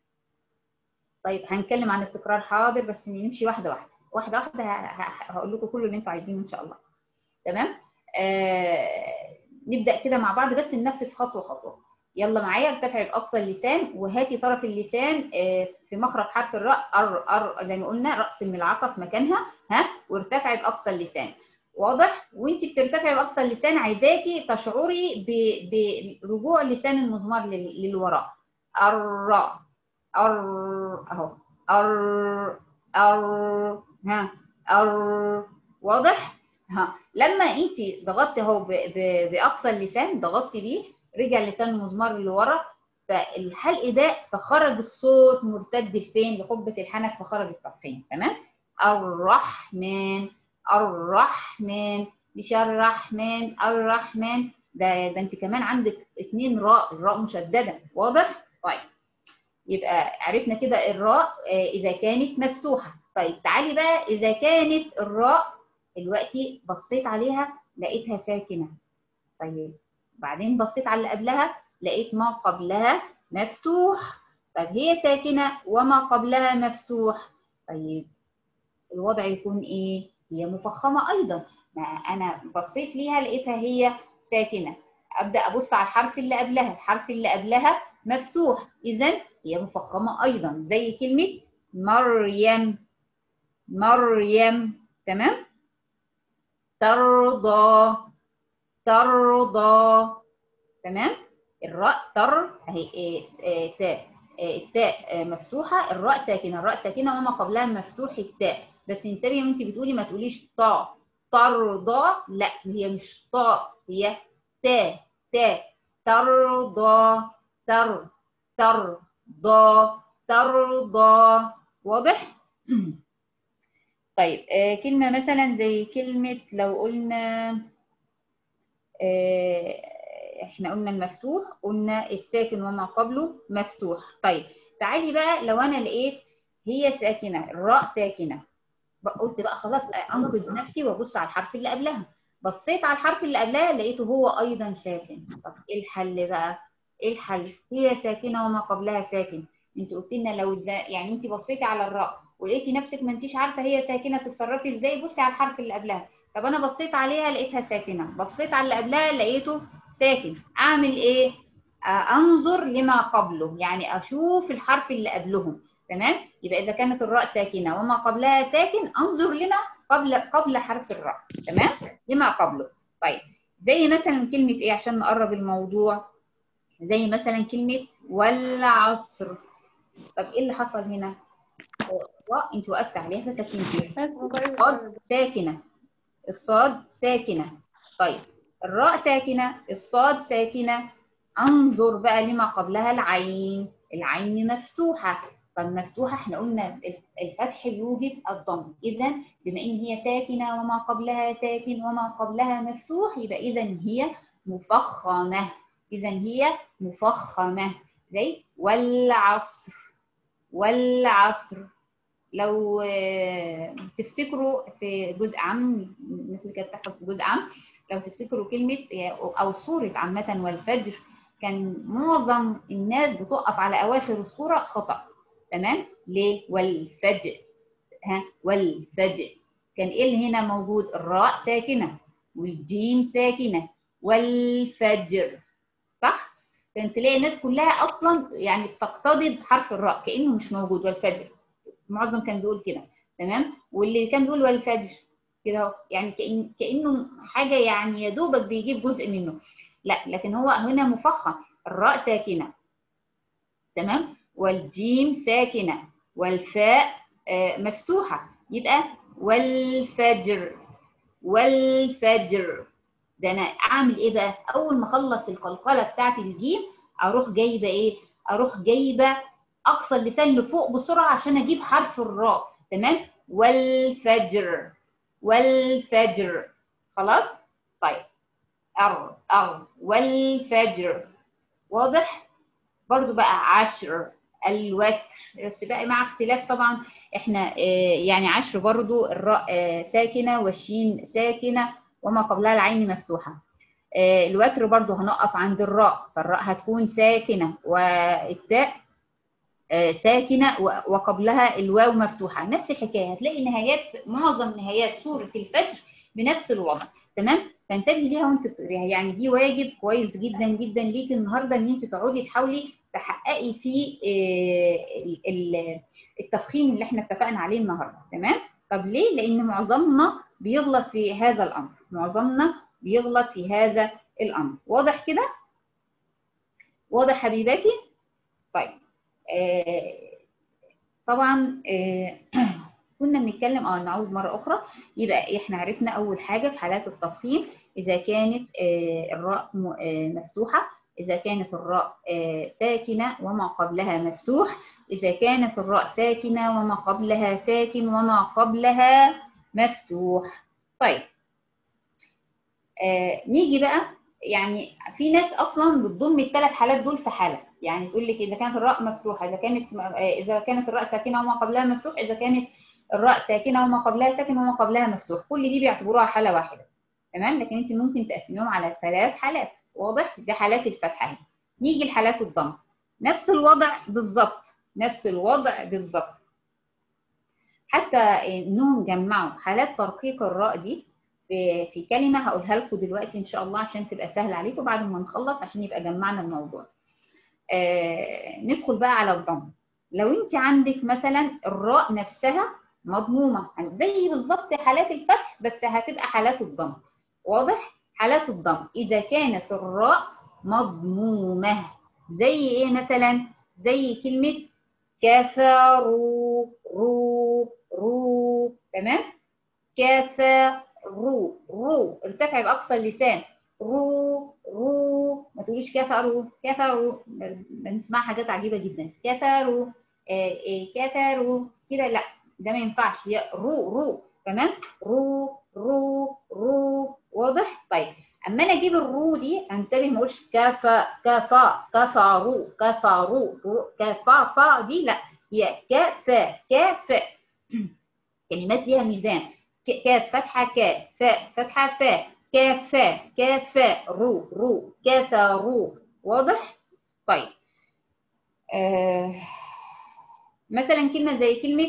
طيب هنتكلم عن التكرار حاضر بس نمشي واحده واحده واحده واحده ه- ه- هقول لكم كل اللي انتوا عايزينه ان شاء الله تمام آه نبدا كده مع بعض بس ننفذ خطوه خطوه يلا معايا ارتفعي باقصى اللسان وهاتي طرف اللسان آه، في مخرج حرف الراء ار ار زي ما قلنا راس الملعقه في مكانها ها وارتفعي باقصى اللسان واضح وانت بترتفعي باقصى اللسان عايزاكي تشعري ب- برجوع لسان المزمار لل- للوراء الراء ار اهو ار ار ها ار واضح ها لما انت ضغطتي اهو ب- ب- باقصى اللسان ضغطتي بيه رجع لسان المزمار لورا فالحلق ده فخرج الصوت مرتد لفين لقبه الحنك فخرج الطرفين تمام الرحمن الرحمن مش الرحمن الرحمن ده ده انت كمان عندك اتنين راء الراء مشدده واضح طيب يبقى عرفنا كده الراء آه، اذا كانت مفتوحه طيب تعالي بقى اذا كانت الراء دلوقتي بصيت عليها لقيتها ساكنه طيب بعدين بصيت على اللي قبلها لقيت ما قبلها مفتوح طيب هي ساكنه وما قبلها مفتوح طيب الوضع يكون ايه هي مفخمه ايضا ما انا بصيت ليها لقيتها هي ساكنه ابدا ابص على الحرف اللي قبلها الحرف اللي قبلها مفتوح اذا هي مفخمه ايضا زي كلمه مريم مريم تمام ترضى ترضى تمام الراء تر اهي إيه، إيه، تاء إيه، التاء آه، مفتوحه الراء ساكنه الراء ساكنه وما قبلها مفتوح التاء بس انتبهي وانت بتقولي ما تقوليش طاء ترضى لا هي مش طاء هي تاء تاء ترضى تر ترضى ترضى واضح طيب آه كلمة مثلا زي كلمة لو قلنا آه احنا قلنا المفتوح قلنا الساكن وما قبله مفتوح طيب تعالي بقى لو انا لقيت هي ساكنة الراء ساكنة بقى- قلت بقى خلاص انقذ نفسي وابص على الحرف اللي قبلها بصيت على الحرف اللي قبلها لقيته هو ايضا ساكن طب ايه الحل بقى ايه الحل هي ساكنه وما قبلها ساكن انت قلت لنا لو إزاي يعني انت بصيتي على الراء ولقيتي نفسك ما انتيش عارفه هي ساكنه تتصرفي ازاي بصي على الحرف اللي قبلها طب انا بصيت عليها لقيتها ساكنه بصيت على اللي قبلها لقيته ساكن اعمل ايه آه، انظر لما قبله يعني اشوف الحرف اللي قبلهم تمام يبقى اذا كانت الراء ساكنه وما قبلها ساكن انظر لما قبل قبل حرف الراء تمام لما قبله طيب زي مثلا كلمه ايه عشان نقرب الموضوع زي مثلا كلمه والعصر طب ايه اللي حصل هنا الراء انت وقفت عليها فسكنتيها الصاد ساكنه الصاد ساكنه طيب الراء ساكنه الصاد ساكنه انظر بقى لما قبلها العين العين مفتوحه طب مفتوحه احنا قلنا الفتح يوجب الضم اذا بما ان هي ساكنه وما قبلها ساكن وما قبلها مفتوح يبقى اذا هي مفخمه اذا هي مفخمه زي والعصر والعصر لو آه، تفتكروا في جزء عام الناس اللي كانت بتحفظ في جزء عام لو تفتكروا كلمة أو سورة عامة والفجر كان معظم الناس بتقف على أواخر السورة خطأ تمام ليه والفجر ها والفجر كان إيه اللي هنا موجود الراء ساكنة والجيم ساكنة والفجر صح كان تلاقي الناس كلها أصلا يعني بتقتضي بحرف الراء كأنه مش موجود والفجر معظم كان بيقول كده تمام واللي كان بيقول والفجر كده اهو يعني كأن كأنه حاجة يعني يا دوبك بيجيب جزء منه لا لكن هو هنا مفخم الراء ساكنة تمام والجيم ساكنة والفاء آه، مفتوحة يبقى والفجر والفجر ده انا اعمل ايه بقى اول ما اخلص القلقله بتاعت الجيم اروح جايبه ايه اروح جايبه اقصى اللسان لفوق بسرعه عشان اجيب حرف الراء تمام والفجر والفجر خلاص طيب ار ار والفجر واضح برضو بقى عشر الوتر بس بقى مع اختلاف طبعا احنا آه يعني عشر برضو الراء آه ساكنه والشين ساكنه وما قبلها العين مفتوحه آه الوتر برضو هنقف عند الراء فالراء هتكون ساكنه والتاء ساكنه وقبلها الواو مفتوحه نفس الحكايه هتلاقي نهايات معظم نهايات سوره الفجر بنفس الوضع تمام فانتبهي ليها وانت بتقريها يعني دي واجب كويس جدا جدا ليك النهارده ان انت تقعدي تحاولي تحققي في التفخيم اللي احنا اتفقنا عليه النهارده تمام طب ليه لان معظمنا بيغلط في هذا الامر معظمنا بيغلط في هذا الامر واضح كده واضح حبيباتي طيب آه طبعا آه كنا بنتكلم اه نعود مره اخرى يبقى احنا عرفنا اول حاجه في حالات التفخيم اذا كانت آه الراء مفتوحه اذا كانت الراء ساكنه وما قبلها مفتوح اذا كانت الراء ساكنه وما قبلها ساكن وما قبلها مفتوح طيب نيجي بقى يعني في ناس اصلا بتضم الثلاث حالات دول في حاله يعني تقول لك اذا كانت الراء مفتوحه اذا كانت اذا كانت الراء ساكنه وما قبلها مفتوح اذا كانت الراء ساكنه وما قبلها ساكن وما قبلها مفتوح كل دي بيعتبروها حاله واحده تمام لكن انت ممكن تقسميهم على ثلاث حالات واضح دي حالات الفتحه اهي نيجي لحالات الضم نفس الوضع بالظبط نفس الوضع بالظبط حتى انهم جمعوا حالات ترقيق الراء دي في في كلمه هقولها لكم دلوقتي ان شاء الله عشان تبقى سهل عليكم بعد ما نخلص عشان يبقى جمعنا الموضوع آه ندخل بقى على الضم لو انت عندك مثلا الراء نفسها مضمومه زي بالظبط حالات الفتح بس هتبقى حالات الضم واضح حالات الضم اذا كانت الراء مضمومه زي ايه مثلا زي كلمه كفروا رو رو تمام كفروا رو ارتفع باقصى اللسان رو رو ما تقوليش كفروا كفروا بنسمع حاجات عجيبه جدا كفروا آه آه كفروا كده لا ده ما ينفعش هي رو رو تمام رو رو رو واضح طيب اما انا اجيب الرو دي انتبه ما اقولش كفا كفا كفروا كفروا كفا فا دي لا هي كفا كفا كلمات ليها ميزان كاف فتحه كاف فاء فتحه فاء كافا كافا رو رو كفروا واضح طيب آه مثلا كلمه زي كلمه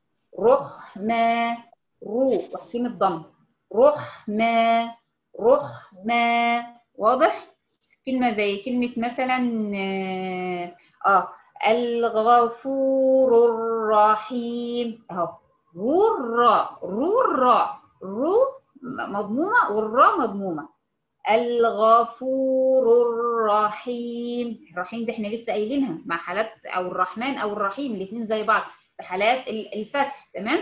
رحمة رو وحكيم الضم رحمة رحمة واضح كلمة زي كلمة مثلا اه الغفور الرحيم اهو رو الراء رو الراء رو مضمومة والراء مضمومة الغفور الرحيم الرحيم ده احنا لسه قايلينها مع حالات او الرحمن او الرحيم الاثنين زي بعض في حالات الفتح تمام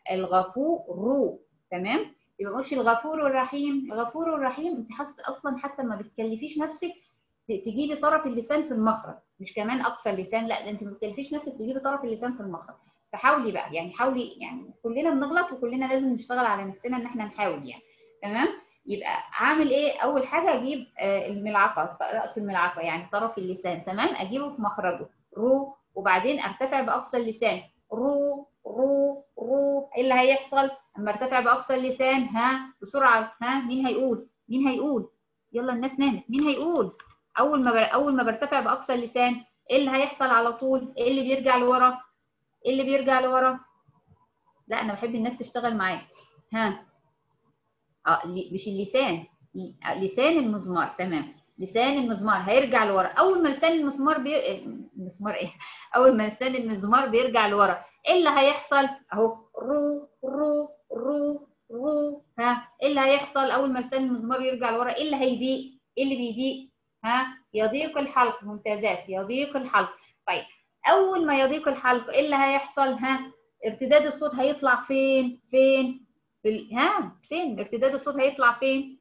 الغفور تمام يبقى مش الغفور الرحيم الغفور الرحيم انت حاسه اصلا حتى ما بتكلفيش نفسك تجيبي طرف اللسان في المخرج مش كمان اقصى اللسان لا ده انت ما بتكلفيش نفسك تجيبي طرف اللسان في المخرج فحاولي بقى يعني حاولي يعني كلنا بنغلط وكلنا لازم نشتغل على نفسنا ان احنا نحاول يعني تمام يبقى اعمل ايه اول حاجه اجيب الملعقه راس الملعقه يعني طرف اللسان تمام اجيبه في مخرجه رو وبعدين ارتفع باقصى اللسان رو رو رو ايه اللي هيحصل اما ارتفع باقصى اللسان ها بسرعه ها مين هيقول مين هيقول يلا الناس نامت مين هيقول اول ما بر... اول ما برتفع باقصى اللسان ايه اللي هيحصل على طول ايه اللي بيرجع لورا ايه اللي بيرجع لورا لا انا بحب الناس تشتغل معايا ها اه مش اللسان لسان المزمار تمام لسان المزمار هيرجع لورا اول ما لسان المزمار بي... المزمار ايه اول ما لسان المزمار بيرجع لورا ايه اللي هيحصل اهو رو رو رو رو ها ايه اللي هيحصل اول ما لسان المزمار يرجع لورا ايه اللي هيضيق ايه اللي بيضيق ها يضيق الحلق ممتازات يضيق الحلق طيب اول ما يضيق الحلق ايه اللي هيحصل ها ارتداد الصوت هيطلع فين فين في ال... ها فين ارتداد الصوت هيطلع فين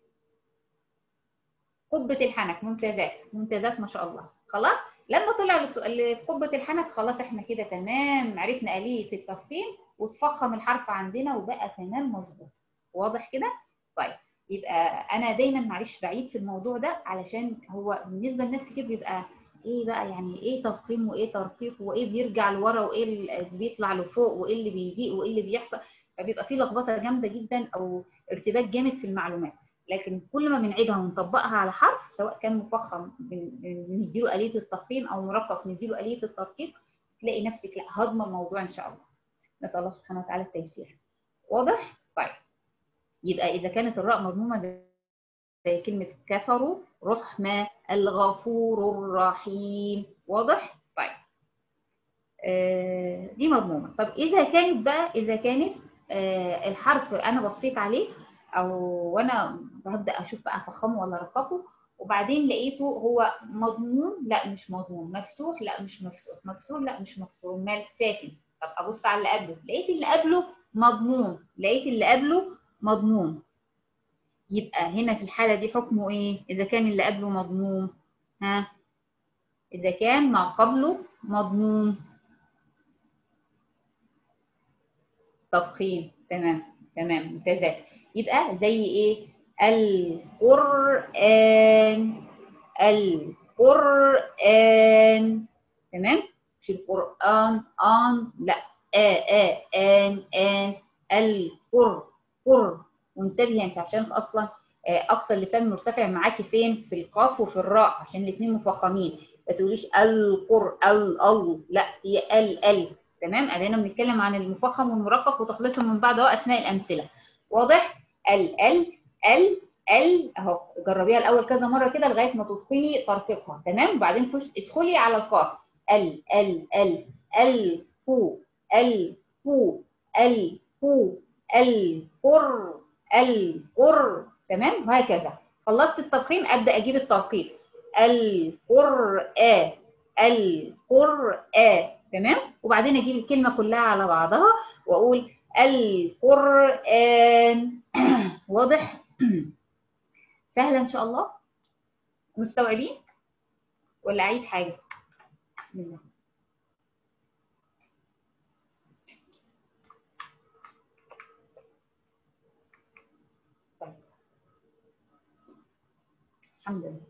قبة الحنك ممتازات ممتازات ما شاء الله خلاص لما طلع في قبة الحنك خلاص احنا كده تمام عرفنا آلية التفخيم وتفخم الحرف عندنا وبقى تمام مظبوط واضح كده طيب يبقى انا دايما معلش بعيد في الموضوع ده علشان هو بالنسبه لناس كتير بيبقى ايه بقى يعني ايه تفخيم وايه ترقيق وايه بيرجع لورا وايه اللي بيطلع لفوق وايه اللي بيضيق وايه اللي بيحصل فبيبقى في لخبطه جامده جدا او ارتباك جامد في المعلومات لكن كل ما بنعيدها ونطبقها على حرف سواء كان مفخم بنديله آلية التفخيم أو مرقق نديله آلية الترقيق تلاقي نفسك لا هضم الموضوع إن شاء الله نسأل الله سبحانه وتعالى التيسير واضح؟ طيب يبقى إذا كانت الراء مضمومة زي كلمة كفروا رحمة الغفور الرحيم واضح؟ طيب آه دي مضمومة طب إذا كانت بقى إذا كانت آه الحرف أنا بصيت عليه او وانا ببدا اشوف بقى افخمه ولا ارققه وبعدين لقيته هو مضمون لا مش مضمون مفتوح لا مش مفتوح مكسور لا مش مكسور امال ساكن طب ابص على اللي قبله لقيت اللي قبله مضمون لقيت اللي قبله مضمون يبقى هنا في الحاله دي حكمه ايه اذا كان اللي قبله مضمون ها اذا كان ما قبله مضمون تفخيم تمام تمام ممتازات يبقى زي ايه القرآن القرآن تمام مش القرآن آن لا آ آ آن آن القر قر وانتبهي انت عشان اصلا اقصى اللسان مرتفع معاكي فين في القاف وفي الراء عشان الاثنين مفخمين ما تقوليش القر ال ال لا هي ال ال تمام ادينا بنتكلم عن المفخم والمرقق وتخلصهم من بعض اهو اثناء الامثله واضح ال ال ال ال اهو جربيها الاول كذا مره كده لغايه ما تتقني ترقيقها تمام وبعدين خش ادخلي على القاف ال ال ال ال هو ال هو ال هو القر القر تمام وهكذا خلصت التفخيم ابدا اجيب الترقيق القرآن القرآن تمام وبعدين اجيب الكلمه كلها على بعضها واقول القرآن واضح سهلة إن شاء الله مستوعبين ولا أعيد حاجة بسم الله طيب. الحمد لله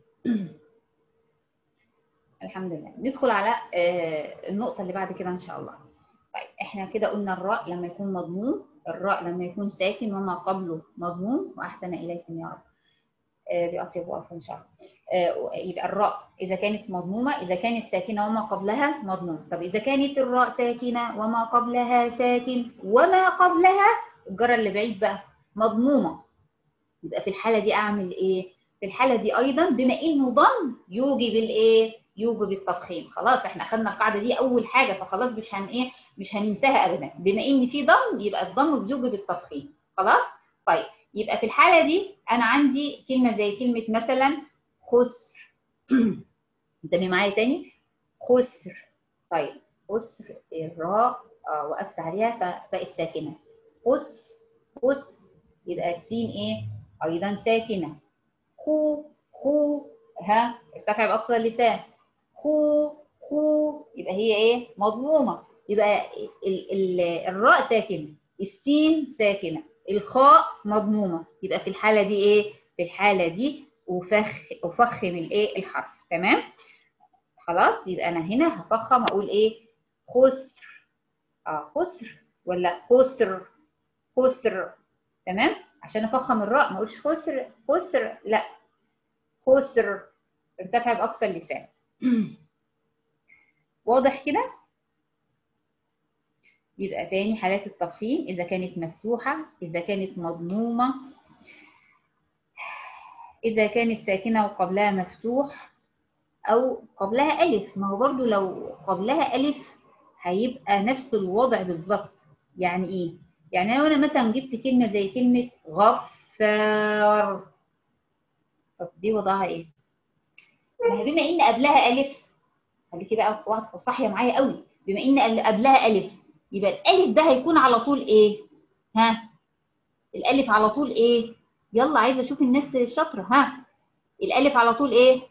الحمد لله ندخل على النقطة اللي بعد كده إن شاء الله طيب احنا كده قلنا الراء لما يكون مضموم الراء لما يكون ساكن وما قبله مضموم واحسن اليكم يا رب آه بأطيب وقف ان شاء الله آه يبقى الراء اذا كانت مضمومه اذا كانت ساكنه وما قبلها مضموم طب اذا كانت الراء ساكنه وما قبلها ساكن وما قبلها الجره اللي بعيد بقى مضمومه يبقى في الحاله دي اعمل ايه في الحاله دي ايضا بما انه ضم يوجب الايه يوجب التفخيم خلاص احنا اخذنا القاعده دي اول حاجه فخلاص مش هن ايه مش هننساها ابدا بما ان في ضم يبقى الضم بيوجب التفخيم خلاص طيب يبقى في الحاله دي انا عندي كلمه زي كلمه مثلا خسر انتبهي معايا تاني خسر طيب خسر الراء آه وقفت عليها فبقت ساكنه خس خس يبقى السين ايه ايضا ساكنه خو خو ها ارتفع باقصى اللسان خو خو يبقى هي ايه مضمومه يبقى ال ال الراء ساكنه السين ساكنه الخاء مضمومه يبقى في الحاله دي ايه في الحاله دي افخ افخم الايه الحرف تمام خلاص يبقى انا هنا هفخم اقول ايه خسر اه خسر ولا خسر خسر تمام عشان افخم الراء ما اقولش خسر خسر لا خسر ارتفع باقصى اللسان واضح كده يبقى تاني حالات التفخيم إذا كانت مفتوحة إذا كانت مضمومة إذا كانت ساكنة وقبلها مفتوح أو قبلها ألف ما هو برضو لو قبلها ألف هيبقى نفس الوضع بالظبط يعني إيه؟ يعني لو أنا مثلا جبت كلمة زي كلمة غفار طب دي وضعها إيه؟ ما هي بما إن قبلها ألف خليكي بقى واحدة صاحية معايا قوي بما إن قبلها ألف يبقى الالف ده هيكون على طول ايه ها الالف على طول ايه يلا عايزه اشوف الناس الشاطره ها الالف على طول ايه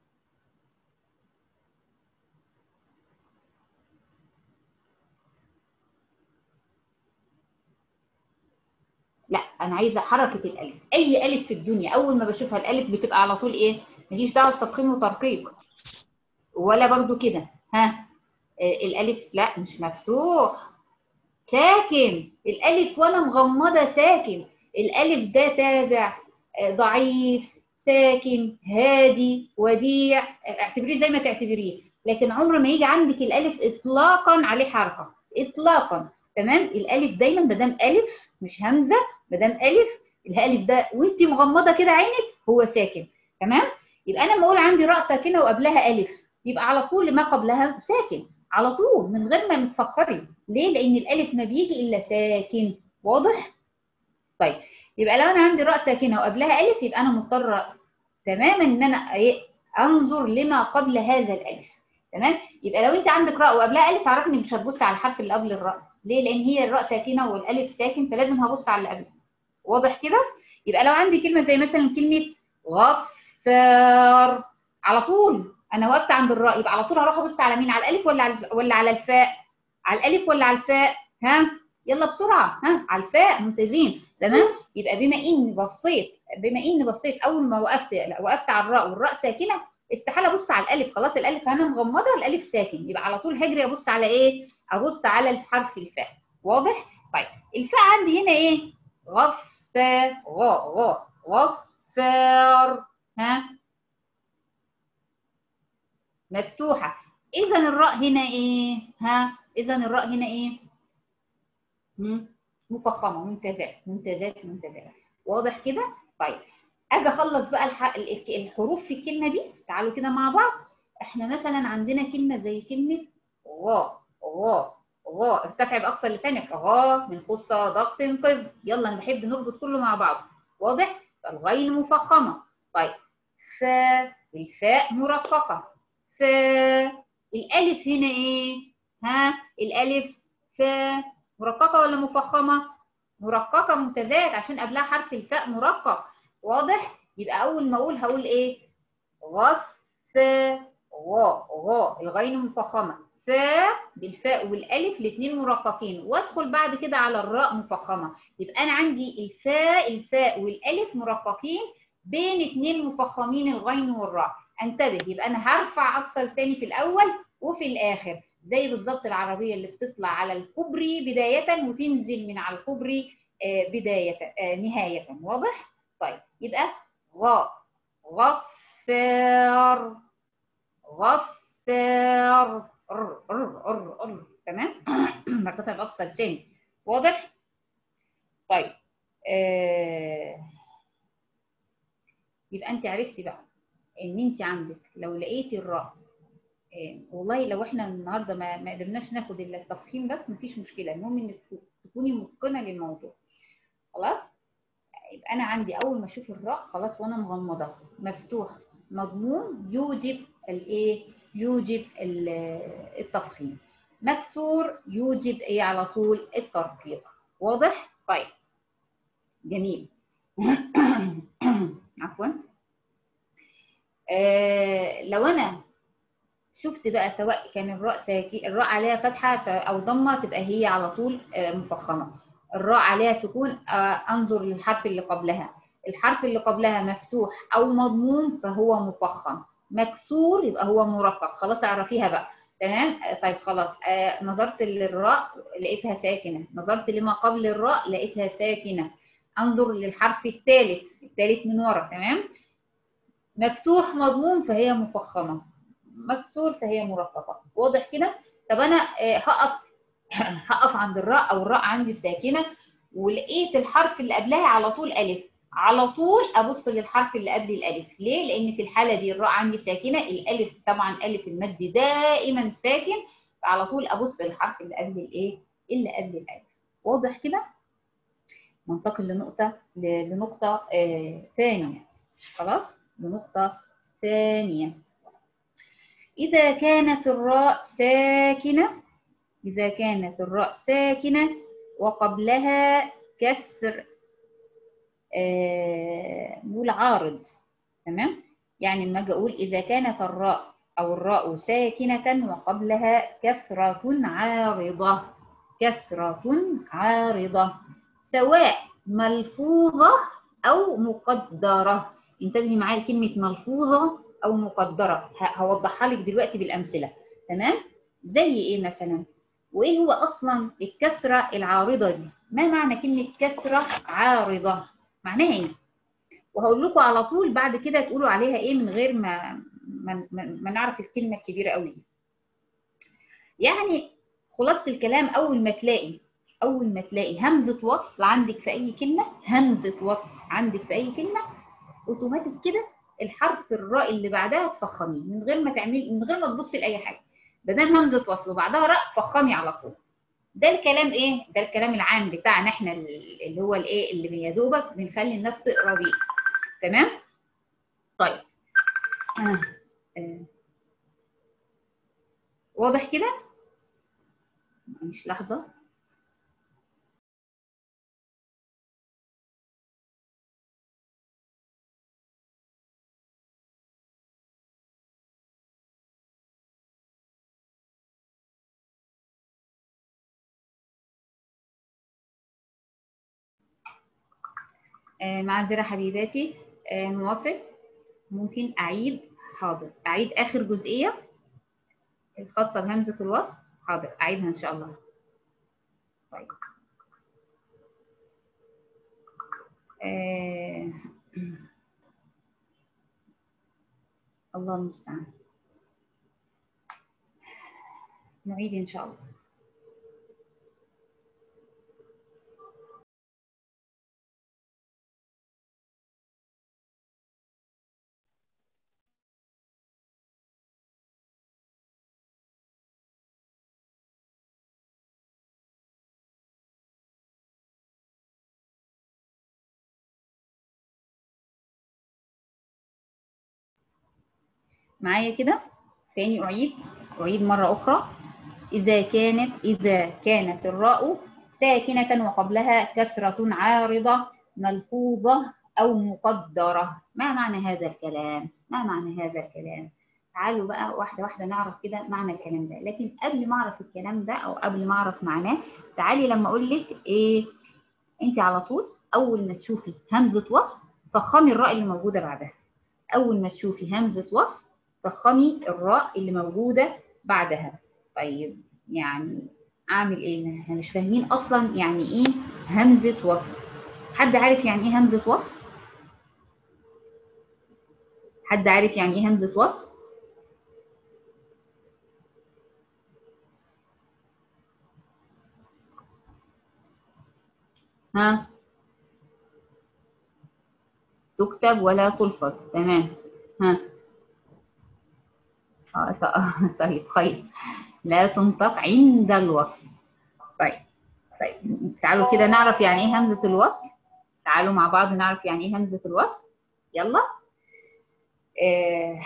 لا انا عايزه حركه الالف اي الف في الدنيا اول ما بشوفها الالف بتبقى على طول ايه ماليش دعوه بتفخيم وترقيق ولا برضو كده ها الالف لا مش مفتوح ساكن الالف وانا مغمضه ساكن الالف ده تابع ضعيف ساكن هادي وديع اعتبريه زي ما تعتبريه لكن عمر ما يجي عندك الالف اطلاقا عليه حركه اطلاقا تمام الالف دايما ما دام الف مش همزه ما دام الف الالف ده وانت مغمضه كده عينك هو ساكن تمام يبقى انا لما اقول عندي راء ساكنه وقبلها الف يبقى على طول ما قبلها ساكن على طول من غير ما تفكري ليه لان الالف ما بيجي الا ساكن واضح طيب يبقى لو انا عندي راء ساكنه وقبلها الف يبقى انا مضطره تماما ان انا انظر لما قبل هذا الالف تمام يبقى لو انت عندك راء وقبلها الف اعرف اني مش هتبص على الحرف اللي قبل الراء ليه لان هي الراء ساكنه والالف ساكن فلازم هبص على اللي قبله واضح كده يبقى لو عندي كلمه زي مثلا كلمه غفار على طول انا وقفت عند الراء يبقى على طول هروح ابص على مين على الالف ولا على ولا على الفاء على الالف ولا على الفاء ها يلا بسرعه ها على الفاء ممتازين تمام يبقى بما اني بصيت بما اني بصيت اول ما وقفت لا وقفت على الراء والراء ساكنه استحاله ابص على الالف خلاص الالف انا مغمضه الالف ساكن يبقى على طول هجري ابص على ايه ابص على الحرف الفاء واضح طيب الفاء عندي هنا ايه غفار غا غا غفار ها مفتوحه اذا الراء هنا ايه ها اذا الراء هنا ايه مفخمه ممتازات ممتازات ممتازات واضح كده طيب اجي اخلص بقى الح... الحروف في الكلمه دي تعالوا كده مع بعض احنا مثلا عندنا كلمه زي كلمه غا غا غا ارتفع باقصى لسانك غا من خصة ضغط قذ يلا انا بحب نربط كله مع بعض واضح الغين مفخمه طيب ف الفاء مرققه ف الالف هنا ايه ها الالف ف مرققه ولا مفخمه مرققه ممتازات عشان قبلها حرف الفاء مرقق واضح يبقى اول ما اقول هقول ايه غف غا غا الغين مفخمه ف بالفاء والالف الاثنين مرققين وادخل بعد كده على الراء مفخمه يبقى انا عندي الفاء الفاء والالف مرققين بين اثنين مفخمين الغين والراء انتبه يبقى انا هرفع اقصى لساني في الاول وفي الاخر زي بالظبط العربيه اللي بتطلع على الكوبري بدايه وتنزل من على الكوبري بدايه نهايه واضح طيب يبقى غا غفار غفار ر ر ر ر تمام مرتفع باقصى لساني واضح طيب آه. يبقى انت عرفتي بقى ان انت عندك لو لقيتي الراء آه. والله لو احنا النهارده ما, ما قدرناش ناخد الا التفخيم بس مفيش مشكله المهم انك تكوني متقنه للموضوع خلاص يبقى انا عندي اول ما اشوف الراء خلاص وانا مغمضه مفتوح مضموم يوجب الايه يوجب التفخيم مكسور يوجب ايه على طول الترقيق واضح طيب جميل عفوا آه لو انا شفت بقى سواء كان الراء ساكي الراء عليها فتحه او ضمه تبقى هي على طول آه مفخمه الراء عليها سكون آه انظر للحرف اللي قبلها الحرف اللي قبلها مفتوح او مضموم فهو مفخم مكسور يبقى هو مرقق خلاص اعرفيها بقى تمام طيب خلاص آه نظرت للراء لقيتها ساكنه نظرت لما قبل الراء لقيتها ساكنه انظر للحرف الثالث الثالث من ورا تمام مفتوح مضموم فهي مفخمه مكسور فهي مرققه واضح كده طب انا آه هقف هقف عند الراء او الراء عندي ساكنه ولقيت الحرف اللي قبلها على طول الف على طول ابص للحرف اللي قبل الالف ليه لان في الحاله دي الراء عندي ساكنه الالف طبعا الف المد دائما ساكن فعلى طول ابص للحرف اللي قبل الايه اللي قبل الالف واضح كده ننتقل لنقطه لنقطه آه ثانيه خلاص لنقطه ثانيه اذا كانت الراء ساكنه إذا كانت الراء ساكنة وقبلها كسر آه نقول عارض تمام يعني لما اجي اقول اذا كانت الراء او الراء ساكنه وقبلها كسره عارضه كسره عارضه سواء ملفوظه او مقدره انتبهي معايا كلمه ملفوظه او مقدره هوضحها لك دلوقتي بالامثله تمام زي ايه مثلا وايه هو اصلا الكسره العارضه دي ما معنى كلمه كسره عارضه معناها ايه وهقول لكم على طول بعد كده تقولوا عليها ايه من غير ما ما, ما نعرف الكلمه الكبيره قوي دي يعني خلاصه الكلام اول ما تلاقي اول ما تلاقي همزه وصل عندك في اي كلمه همزه وصل عندك في اي كلمه اوتوماتيك كده الحرف الراء اللي بعدها تفخميه من غير ما تعملي من غير ما تبصي لاي حاجه ما دام همزه وصل وبعدها راء فخمي على طول ده الكلام ايه ده الكلام العام بتاعنا احنا اللي هو الايه اللي يا دوبك بنخلي الناس تقرا بيه تمام طيب آه. آه. واضح كده مش لحظه آه معذرة حبيباتي آه نواصل ممكن أعيد حاضر أعيد آخر جزئية الخاصة بهمزة الوصل حاضر أعيدها إن شاء الله طيب آه الله المستعان نعيد إن شاء الله معايا كده تاني أعيد أعيد مرة أخرى إذا كانت إذا كانت الراء ساكنة وقبلها كسرة عارضة ملفوظة أو مقدرة ما معنى هذا الكلام؟ ما معنى هذا الكلام؟ تعالوا بقى واحدة واحدة نعرف كده معنى الكلام ده لكن قبل ما أعرف الكلام ده أو قبل ما أعرف معناه تعالي لما أقول لك إيه أنت على طول أول ما تشوفي همزة وصل فخمي الراء اللي موجودة بعدها أول ما تشوفي همزة وصل فخمي الراء اللي موجودة بعدها طيب يعني أعمل إيه؟ احنا مش فاهمين أصلا يعني إيه همزة وصل حد عارف يعني إيه همزة وصل؟ حد عارف يعني إيه همزة وصل؟ ها تكتب ولا تلفظ تمام ها طيب خير لا تنطق عند الوصل طيب طيب تعالوا كده نعرف يعني ايه همزة الوصل تعالوا مع بعض نعرف يعني ايه همزة الوصل يلا آه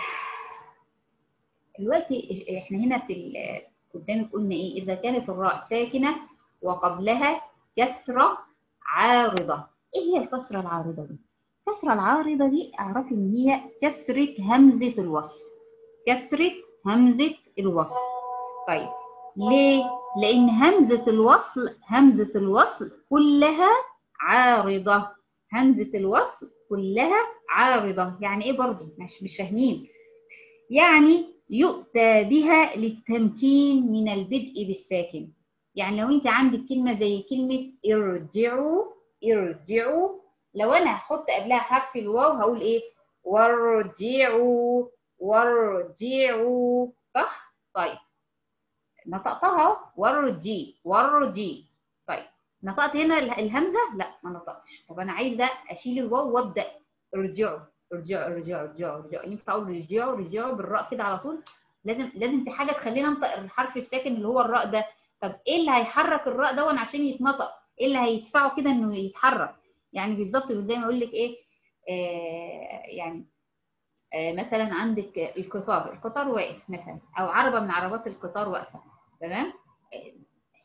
دلوقتي احنا هنا في قدامك قلنا ايه اذا كانت الراء ساكنة وقبلها كسرة عارضة ايه هي الكسرة العارضة دي الكسرة العارضة دي اعرفي ان هي كسرة همزة الوصل كسرة همزة الوصل طيب ليه؟ لأن همزة الوصل همزة الوصل كلها عارضة همزة الوصل كلها عارضة يعني إيه برضه؟ مش مش فاهمين يعني يؤتى بها للتمكين من البدء بالساكن يعني لو أنت عندك كلمة زي كلمة ارجعوا ارجعوا لو أنا هحط قبلها حرف الواو هقول إيه؟ وارجعوا وارجعوا صح؟ طيب نطقتها ورجي ورجي طيب نطقت هنا الهمزة؟ لا ما نطقتش طب أنا عايزة أشيل الواو وأبدأ ارجعوا ارجعوا ارجعوا ارجعوا ارجعوا ينفع أقول رجعوا رجعوا بالراء كده على طول؟ لازم لازم في حاجة تخلينا ننطق الحرف الساكن اللي هو الراء ده طب إيه اللي هيحرك الراء ده عشان يتنطق؟ إيه اللي هيدفعه كده إنه يتحرك؟ يعني بالظبط زي ما أقول لك إيه آه يعني مثلا عندك القطار القطار واقف مثلا او عربه من عربات القطار واقفه تمام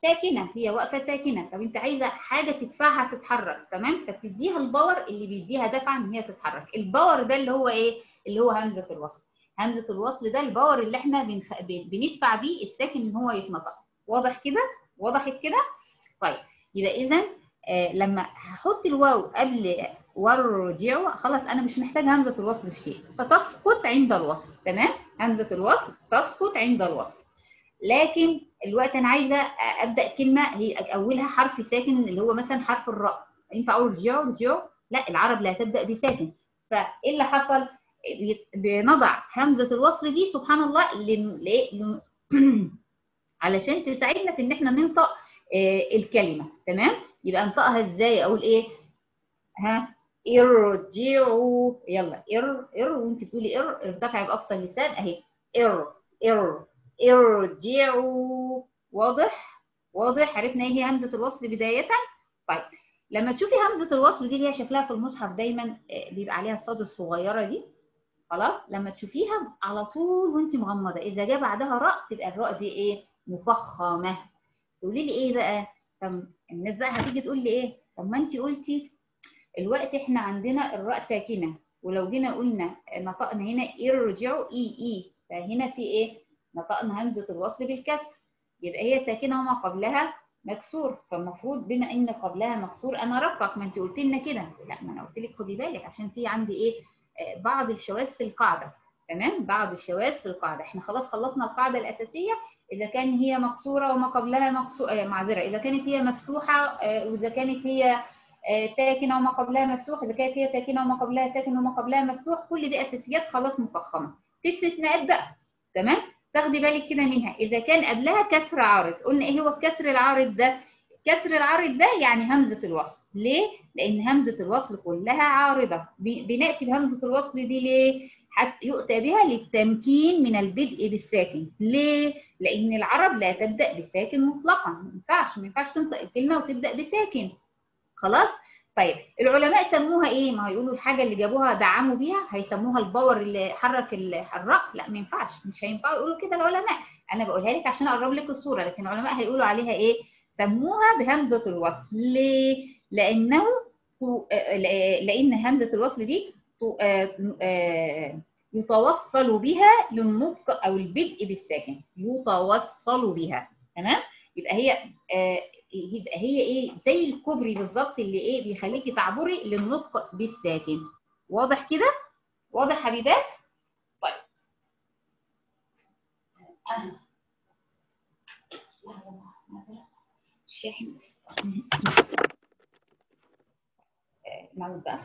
ساكنه هي واقفه ساكنه طب انت عايزه حاجه تدفعها تتحرك تمام فبتديها الباور اللي بيديها دفعه ان هي تتحرك الباور ده اللي هو ايه اللي هو همزه الوصل همزه الوصل ده الباور اللي احنا بنخ... بندفع بيه الساكن ان هو يتنطق واضح كده وضحت كده طيب يبقى اذا آه لما هحط الواو قبل وارجعوا خلاص انا مش محتاج همزه الوصل في شيء فتسقط عند الوصل تمام همزه الوصل تسقط عند الوصل لكن الوقت انا عايزه ابدا كلمه هي اولها حرف ساكن اللي هو مثلا حرف الراء ينفع اقول رجعوا رجعوا لا العرب لا تبدا بساكن فايه اللي حصل بنضع همزه الوصل دي سبحان الله ل... علشان تساعدنا في ان احنا ننطق الكلمه تمام يبقى انطقها ازاي اقول ايه ها ارجعوا يلا ار ار وانت بتقولي ار ارتفعي باقصى اللسان اهي ار ار ارجعوا واضح واضح عرفنا ايه هي همزه الوصل بدايه طيب لما تشوفي همزه الوصل دي اللي هي شكلها في المصحف دايما بيبقى عليها الصاد الصغيره دي خلاص لما تشوفيها على طول وانت مغمضه اذا جه بعدها راء تبقى الراء دي ايه مفخمه تقولي لي ايه بقى طب الناس بقى هتيجي تقول لي ايه طب ما انت قلتي الوقت احنا عندنا الراء ساكنه ولو جينا قلنا نطقنا هنا ارجعوا اي اي فهنا في ايه نطقنا همزه الوصل بالكسر يبقى هي ساكنه وما قبلها مكسور فالمفروض بما ان قبلها مكسور انا ارقق ما انت قلت لنا كده لا ما انا قلت لك خدي بالك عشان في عندي ايه آه بعض الشواذ في القاعده تمام بعض الشواذ في القاعده احنا خلاص خلصنا القاعده الاساسيه اذا كان هي مكسوره وما قبلها مكسور آه معذره اذا كانت هي مفتوحه آه واذا كانت هي ساكنه وما قبلها مفتوح اذا كانت هي ساكنه وما قبلها ساكن وما قبلها مفتوح كل دي اساسيات خلاص مفخمه في استثناءات بقى تمام تاخدي بالك كده منها اذا كان قبلها كسر عارض قلنا ايه هو الكسر العارض ده كسر العارض ده يعني همزه الوصل ليه لان همزه الوصل كلها عارضه بناتي بهمزه الوصل دي ليه حتى يؤتى بها للتمكين من البدء بالساكن ليه لان العرب لا تبدا بساكن مطلقا ما ينفعش ما ينفعش تنطق الكلمه وتبدا بساكن خلاص طيب العلماء سموها ايه ما هيقولوا الحاجه اللي جابوها دعموا بيها هيسموها الباور اللي حرك الراء لا ما ينفعش مش هينفعوا يقولوا كده العلماء انا بقولها لك عشان اقرب لك الصوره لكن العلماء هيقولوا عليها ايه سموها بهمزه الوصل ليه لانه لان همزه الوصل دي يتوصل بها للنطق او البدء بالساكن يتوصل بها تمام يبقى هي يبقى هي ايه زي الكوبري بالظبط اللي ايه بيخليكي تعبري للنطق بالساكن واضح كده واضح حبيبات طيب الشاحن بس نعمل بقى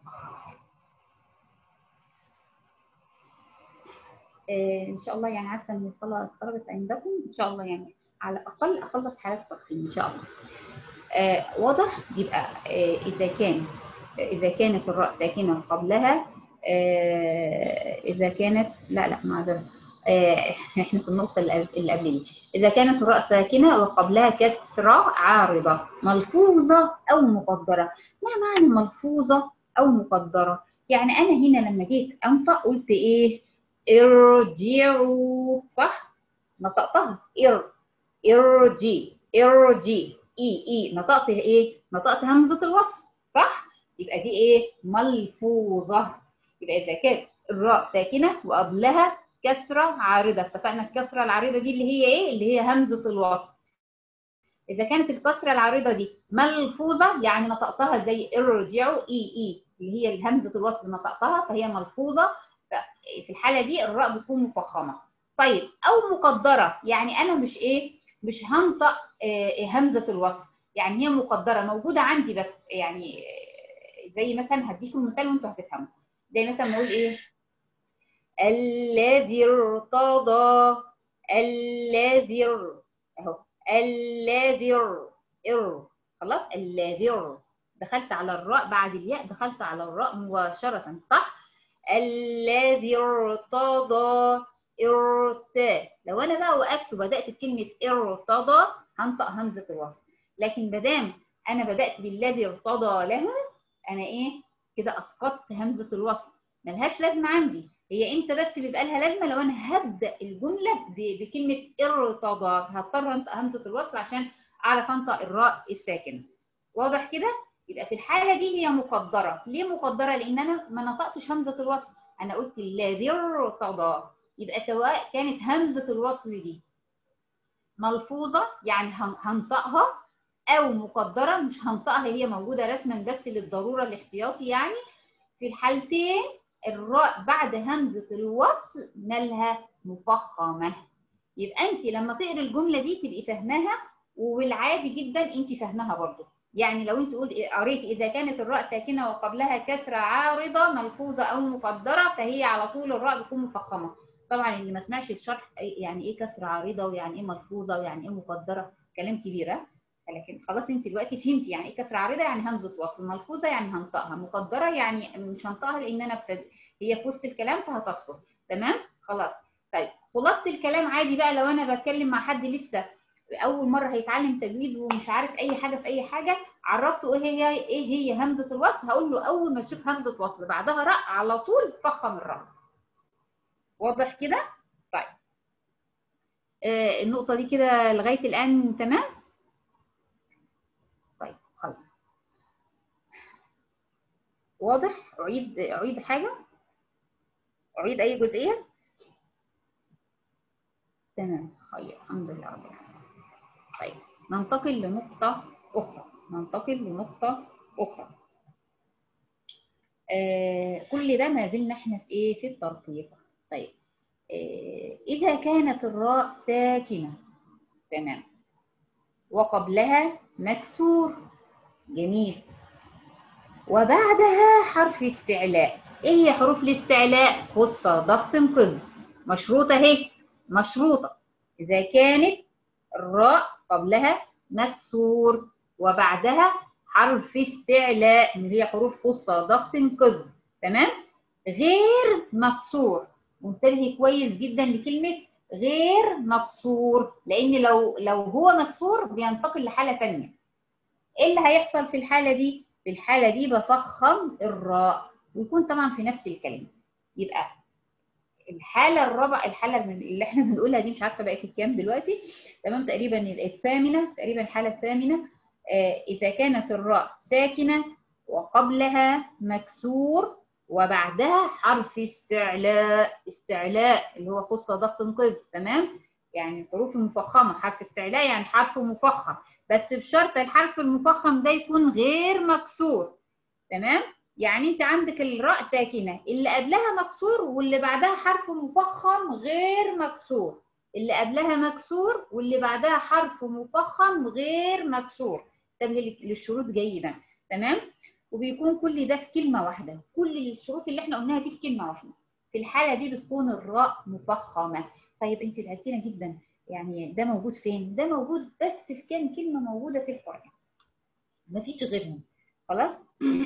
ان شاء الله يعني عارفه ان الصلاه اقتربت عندكم ان شاء الله يعني على الاقل اخلص حالات تقييم ان شاء الله آه واضح يبقى آه اذا كان اذا كانت الراء ساكنه قبلها آه اذا كانت لا لا معذره آه احنا في النقطه اللي قبل دي اذا كانت الراء ساكنه وقبلها كسره عارضه ملفوظه او مقدره ما معنى ملفوظه او مقدره يعني انا هنا لما جيت انطق قلت ايه ارجعوا صح نطقتها ار ارجي ارجي اي اي نطقت ايه نطقت همزه الوصل صح يبقى دي ايه ملفوظه يبقى اذا كانت الراء ساكنه وقبلها كسره عارضه اتفقنا الكسره العارضه دي اللي هي ايه اللي هي همزه الوصل اذا كانت الكسره العارضه دي ملفوظه يعني نطقتها زي ارجعوا اي اي اللي هي همزه الوصل نطقتها فهي ملفوظه في الحاله دي الراء بتكون مفخمه طيب او مقدره يعني انا مش ايه مش هنطق همزه الوصل يعني هي مقدره موجوده عندي بس يعني زي مثلا هديكم مثال وانتوا هتفهموا زي مثلا نقول ايه الذي ارتضى الذي اهو الذي ار خلاص الذي دخلت على الراء بعد الياء دخلت على الراء مباشره صح الذي ارتضى ارت لو انا بقى وقفت وبدات بكلمه ارتضى هنطق همزه الوصل لكن مادام انا بدات بالذي ارتضى له انا ايه كده اسقطت همزه الوصل ملهاش لازمه عندي هي امتى بس بيبقى لها لازمه لو انا هبدا الجمله بكلمه ارتضى هضطر انطق همزه الوصل عشان اعرف انطق الراء الساكنه واضح كده يبقى في الحاله دي هي مقدره ليه مقدره لان انا ما نطقتش همزه الوصل انا قلت الذي ارتضى يبقى سواء كانت همزه الوصل دي ملفوظه يعني هنطقها او مقدره مش هنطقها هي موجوده رسما بس للضروره الاحتياطي يعني في الحالتين الراء بعد همزه الوصل مالها مفخمه يبقى انت لما تقري الجمله دي تبقي فاهماها والعادي جدا انت فاهماها برضه يعني لو انت قلت قريت اذا كانت الراء ساكنه وقبلها كسره عارضه ملفوظه او مقدره فهي على طول الراء بتكون مفخمه طبعا اللي ما سمعش الشرح يعني ايه كسره عارضه ويعني ايه ملفوظه ويعني ايه مقدره كلام كبير لكن خلاص انت دلوقتي فهمتي يعني ايه كسره عارضه يعني همزه وصل ملفوظه يعني هنطقها مقدره يعني مش هنطقها لان انا ابتدي هي في وسط الكلام فهتسقط تمام خلاص طيب خلاصه الكلام عادي بقى لو انا بتكلم مع حد لسه اول مره هيتعلم تجويد ومش عارف اي حاجه في اي حاجه عرفته ايه هي ايه هي همزه الوصل هقول له اول ما تشوف همزه وصل بعدها راء على طول فخم الراء واضح كده طيب آه النقطه دي كده لغايه الان تمام طيب خلاص واضح اعيد اعيد حاجه اعيد اي جزئيه تمام طيب الحمد لله رب العالمين طيب ننتقل لنقطة أخرى ننتقل لنقطة أخرى آه كل ده ما زلنا احنا في ايه في الترقيق طيب آه إذا كانت الراء ساكنة تمام وقبلها مكسور جميل وبعدها حرف استعلاء ايه هي حروف الاستعلاء خصة ضغط قز مشروطة اهي مشروطة إذا كانت الراء قبلها مكسور وبعدها حرف استعلاء اللي هي حروف خصة ضغط قذ تمام غير مكسور منتبه كويس جدا لكلمة غير مكسور لأن لو لو هو مكسور بينتقل لحالة ثانية إيه اللي هيحصل في الحالة دي؟ في الحالة دي بفخم الراء ويكون طبعا في نفس الكلمة يبقى الحاله الرابعه الحاله اللي احنا بنقولها دي مش عارفه بقت الكام دلوقتي تمام تقريبا الثامنه تقريبا الحاله الثامنه آه اذا كانت الراء ساكنه وقبلها مكسور وبعدها حرف استعلاء استعلاء اللي هو خصه ضغط قذ تمام يعني الحروف المفخمه حرف استعلاء يعني حرف مفخم بس بشرط الحرف المفخم ده يكون غير مكسور تمام يعني انت عندك الراء ساكنه اللي قبلها مكسور واللي بعدها حرف مفخم غير مكسور اللي قبلها مكسور واللي بعدها حرف مفخم غير مكسور انتبه للشروط جيدا تمام وبيكون كل ده في كلمه واحده كل الشروط اللي احنا قلناها دي في كلمه واحده في الحاله دي بتكون الراء مفخمه طيب انت تعبتينا جدا يعني ده موجود فين ده موجود بس في كام كلمه موجوده في القران مفيش غيرهم خلاص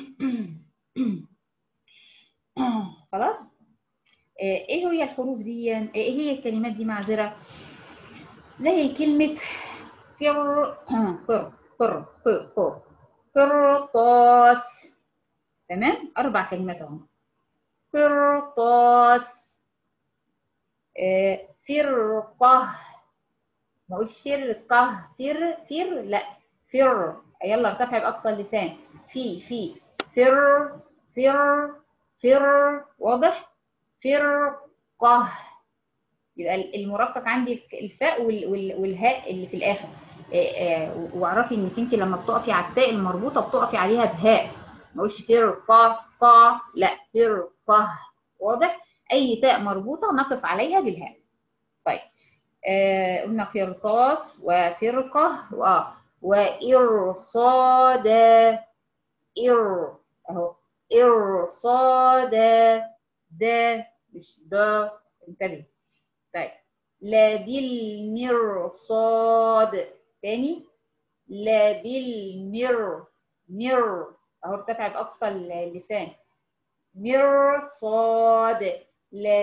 خلاص ايه هي الحروف دي ايه هي الكلمات دي معذره زي كلمه قر قر قر قر قرطاس تمام اربع كلمات اهو قرطاس فرقه ما اقولش فرقه فر فر لا فر يلا ارتفع باقصى اللسان في في فر فر فر واضح فرقه يبقى المرقق عندي الفاء والهاء اللي في الاخر واعرفي انك انت لما بتقفي على التاء المربوطه بتقفي عليها بهاء ما اقولش فرقه قا لا فرقه واضح اي تاء مربوطه نقف عليها بالهاء طيب آه قلنا قرطاس وفرقه و وارصادا ار اهو ارصادا دا مش دا انتبه طيب لا بالمرصاد تاني لا بالمر مر اهو ارتفع باقصى اللسان مرصاد لا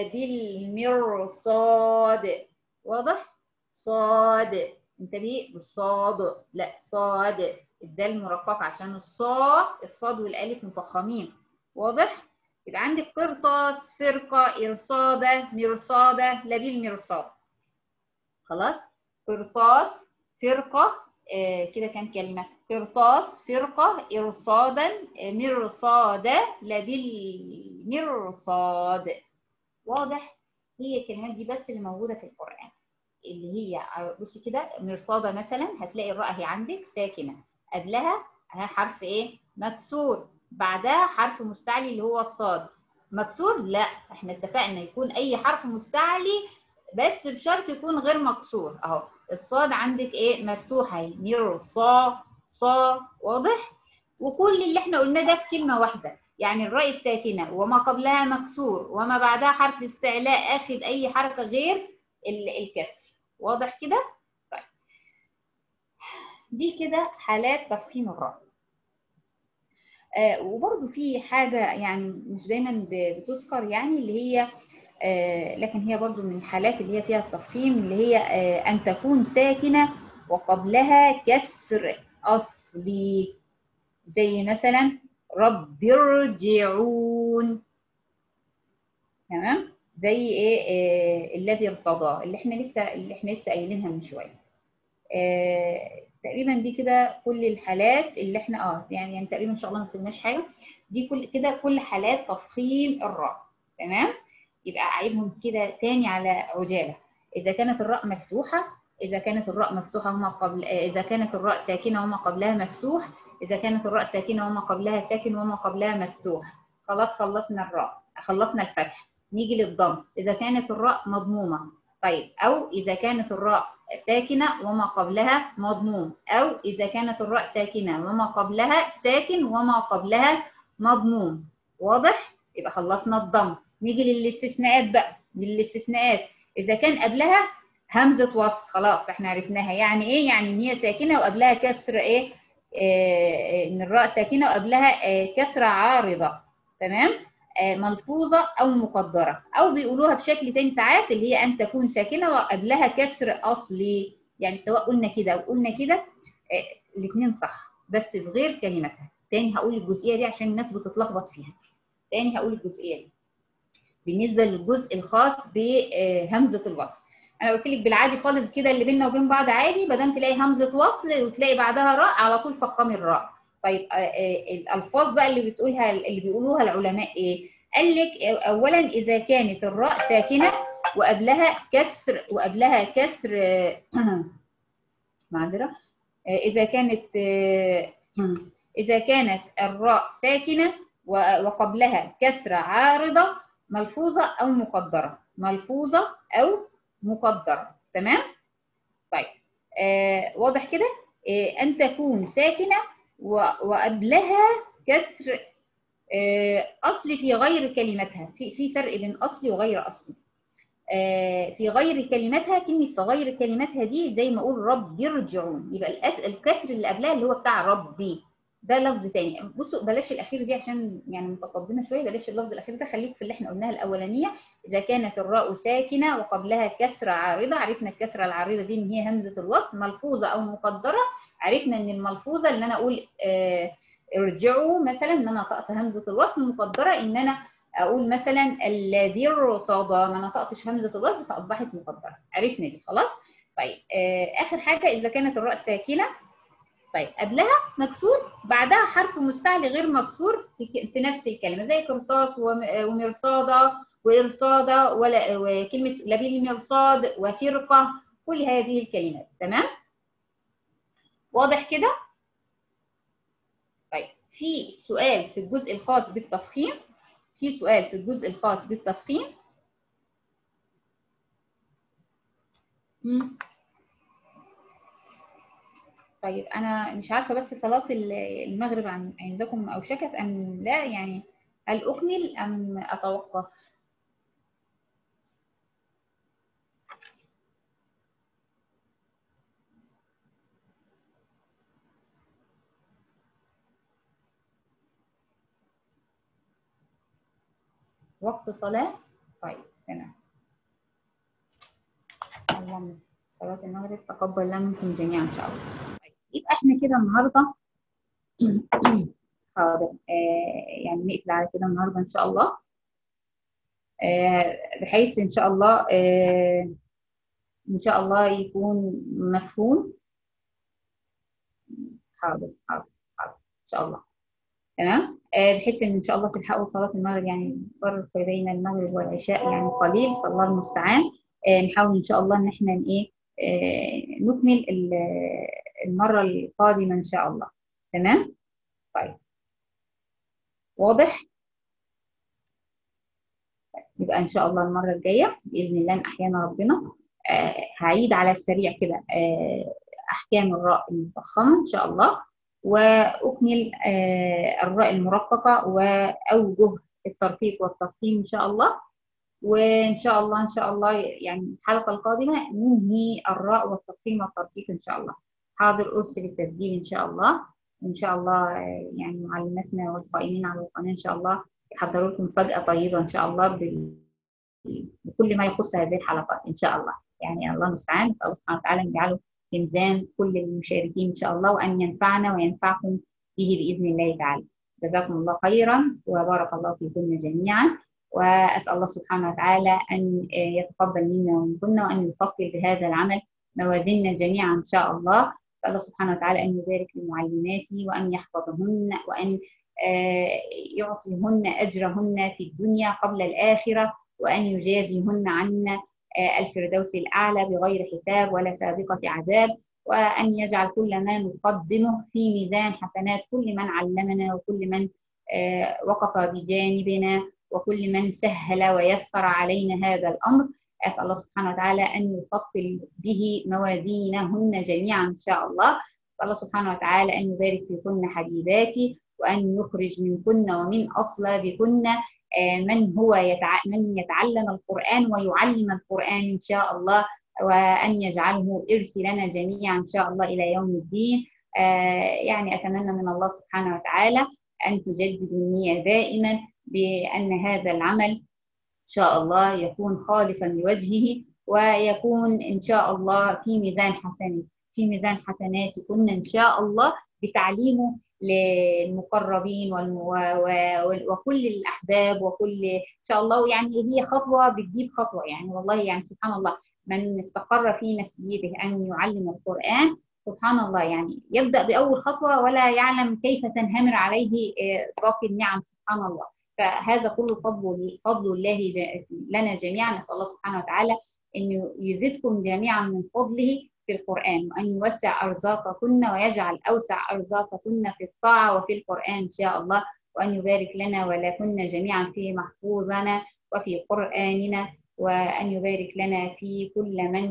بالمرصاد واضح صاد انتبهي بالصاد لا صاد الدال مرققه عشان الصاد الصاد والالف مفخمين واضح يبقى عندك قرطاس فرقه ارصاده مرصاده لبيل مرصاد خلاص قرطاس فرقه آه كده كام كلمة قرطاس فرقة إرصادا آه، مرصادا لبالمرصاد واضح هي الكلمات دي بس اللي موجودة في القرآن اللي هي ع- بصي كده مرصادة مثلا هتلاقي الراء هي عندك ساكنة قبلها ها حرف ايه مكسور بعدها حرف مستعلي اللي هو الصاد مكسور لا احنا اتفقنا يكون اي حرف مستعلي بس بشرط يكون غير مكسور اهو الصاد عندك ايه مفتوحه اهي مير صا صا واضح وكل اللي احنا قلناه ده في كلمه واحده يعني الراء الساكنه وما قبلها مكسور وما بعدها حرف استعلاء اخذ اي حركه غير ال- الكسر واضح كده طيب دي كده حالات تفخيم الراء آه وبرضو في حاجه يعني مش دايما ب- بتذكر يعني اللي هي آه، لكن هي برضو من الحالات اللي هي فيها التفخيم اللي هي آه، أن تكون ساكنة وقبلها كسر أصلي زي مثلا رب ارجعون تمام زي ايه آه الذي ارتضى اللي احنا لسه اللي احنا لسه قايلينها من شويه آه تقريبا دي كده كل الحالات اللي احنا اه يعني, يعني تقريبا ان شاء الله ما سيبناش حاجه دي كل كده كل حالات تفخيم الراء تمام يبقى أعيدهم كده تاني على عجالة إذا كانت الراء مفتوحة إذا كانت الراء مفتوحة وما قبل إذا كانت الراء ساكنة وما قبلها مفتوح إذا كانت الراء ساكنة وما قبلها ساكن وما قبلها مفتوح خلاص خلصنا الراء خلصنا الفتح نيجي للضم إذا كانت الراء مضمومة طيب أو إذا كانت الراء ساكنة وما قبلها مضموم أو إذا كانت الراء ساكنة وما قبلها ساكن وما قبلها مضموم واضح؟ يبقى خلصنا الضم نيجي للاستثناءات بقى للاستثناءات اذا كان قبلها همزه وصل خلاص احنا عرفناها يعني ايه يعني ان هي ساكنه وقبلها كسر ايه آه ان الراء ساكنه وقبلها آه كسره عارضه تمام آه ملفوظه او مقدره او بيقولوها بشكل تاني ساعات اللي هي ان تكون ساكنه وقبلها كسر اصلي يعني سواء قلنا كده او قلنا كده آه الاثنين صح بس بغير كلمتها تاني هقول الجزئيه دي عشان الناس بتتلخبط فيها تاني هقول الجزئيه دي بالنسبه للجزء الخاص بهمزه الوصل انا قلت لك بالعادي خالص كده اللي بيننا وبين بعض عادي ما دام تلاقي همزه وصل وتلاقي بعدها راء على طول فخامي الراء طيب الالفاظ بقى اللي بتقولها اللي بيقولوها العلماء ايه قال لك اولا اذا كانت الراء ساكنه وقبلها كسر وقبلها كسر معذره اذا كانت اذا كانت الراء ساكنه وقبلها كسره عارضه ملفوظة أو مقدرة ملفوظة أو مقدرة تمام؟ طيب آه واضح كده؟ آه أن تكون ساكنة وقبلها كسر آه أصل في غير كلمتها في في فرق بين أصلي وغير أصلي آه في غير كلمتها كلمة في غير كلمتها دي زي ما أقول رب يرجعون يبقى الأس الكسر اللي قبلها اللي هو بتاع ربي ده لفظ تاني بصوا بلاش الاخير دي عشان يعني متقدمه شويه بلاش اللفظ الاخير ده خليك في اللي احنا قلناها الاولانيه اذا كانت الراء ساكنه وقبلها كسره عارضه عرفنا الكسره العارضه دي ان هي همزه الوصل ملفوظه او مقدره عرفنا ان الملفوظه ان انا اقول آه ارجعوا مثلا ان انا نطقت همزه الوصل مقدره ان انا اقول مثلا الذي ارتضى ما نطقتش همزه الوصل فاصبحت مقدره عرفنا دي خلاص طيب آه اخر حاجه اذا كانت الراء ساكنه طيب قبلها مكسور بعدها حرف مستعلي غير مكسور في, في نفس الكلمه زي قرطاس ومرصاده وارصاده وكلمه لبيل المرصاد وفرقه كل هذه الكلمات تمام واضح كده طيب في سؤال في الجزء الخاص بالتفخيم في سؤال في الجزء الخاص بالتفخيم مم. طيب انا مش عارفه بس صلاه المغرب عندكم اوشكت ام لا يعني هل اكمل ام اتوقف وقت صلاه طيب تمام اللهم صلاه المغرب تقبل الله منكم جميعا ان شاء الله يبقى احنا كده النهارده حاضر آه يعني نقفل على كده النهارده ان شاء الله آه بحيث ان شاء الله آه ان شاء الله يكون مفهوم حاضر حاضر حاضر ان شاء الله تمام آه بحيث ان ان شاء الله تلحقوا صلاه المغرب يعني فرق بين المغرب والعشاء يعني قليل فالله المستعان آه نحاول ان شاء الله ان احنا ايه آه نكمل المره القادمه ان شاء الله تمام طيب واضح يبقى ان شاء الله المره الجايه باذن الله ان احيانا ربنا آه هعيد على السريع كده آه احكام الراء المفخمه ان شاء الله واكمل آه الراء المرققه واوجه الترقيق والتفخيم ان شاء الله وان شاء الله ان شاء الله يعني الحلقه القادمه ننهي الراء والتفخيم والترقيق ان شاء الله حاضر ارسل التسجيل ان شاء الله وان شاء الله يعني معلماتنا والقائمين على القناه ان شاء الله يحضروا لكم مفاجاه طيبه ان شاء الله بكل ما يخص هذه الحلقات ان شاء الله يعني الله المستعان نسال الله سبحانه وتعالى ان يجعله في ميزان كل المشاركين ان شاء الله وان ينفعنا وينفعكم به باذن الله تعالى جزاكم الله خيرا وبارك الله فيكم جميعا واسال الله سبحانه وتعالى ان يتقبل منا ومنكن وان يثقل بهذا العمل موازيننا جميعا ان شاء الله اسال الله سبحانه وتعالى ان يبارك لمعلماتي وان يحفظهن وان يعطيهن اجرهن في الدنيا قبل الاخره وان يجازيهن عنا الفردوس الاعلى بغير حساب ولا سابقه عذاب وان يجعل كل ما نقدمه في ميزان حسنات كل من علمنا وكل من وقف بجانبنا وكل من سهل ويسر علينا هذا الامر اسال الله سبحانه وتعالى ان يثقل به موازينهن جميعا ان شاء الله اسال الله سبحانه وتعالى ان يبارك فيكن حبيباتي وان يخرج منكن ومن اصلابكن من هو يتع... من يتعلم القران ويعلم القران ان شاء الله وان يجعله ارث لنا جميعا ان شاء الله الى يوم الدين يعني اتمنى من الله سبحانه وتعالى ان تجدد النيه دائما بان هذا العمل ان شاء الله يكون خالصا لوجهه ويكون ان شاء الله في ميزان حسنات في ميزان حسناتكن ان شاء الله بتعليمه للمقربين والمو... و... وكل الاحباب وكل ان شاء الله يعني هي خطوه بتجيب خطوه يعني والله يعني سبحان الله من استقر في نفسيته ان يعلم القران سبحان الله يعني يبدا باول خطوه ولا يعلم كيف تنهمر عليه باقي النعم سبحان الله فهذا كله فضل فضل الله لنا جميعا نسال الله سبحانه وتعالى انه يزيدكم جميعا من فضله في القرآن وأن يوسع أرزاقكن ويجعل أوسع أرزاقكن في الطاعة وفي القرآن إن شاء الله وأن يبارك لنا ولكن جميعا في محفوظنا وفي قرآننا وأن يبارك لنا في كل من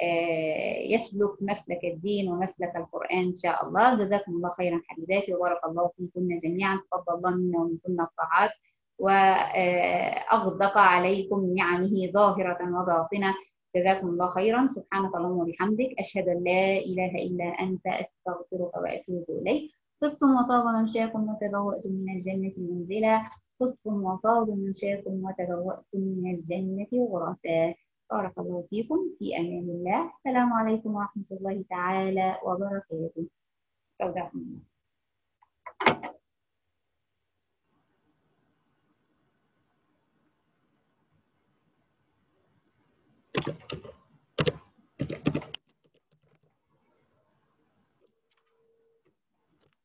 يسلك مسلك الدين ومسلك القرآن إن شاء الله جزاكم الله خيرا حبيباتي وبارك الله فيكن جميعا تقبل الله منا ومنكن الطاعات وأغدق عليكم نعمه ظاهرة وباطنة جزاكم الله خيرا سبحانك اللهم وبحمدك أشهد أن لا إله إلا أنت أستغفرك وأتوب إليك طبتم وطاب ممشاكم وتبوأتم من الجنة منزلا طبتم وطاب ممشاكم وتبوأتم من الجنة غرفا بارك الله فيكم في أمان الله السلام عليكم ورحمة الله تعالى وبركاته استودعكم الله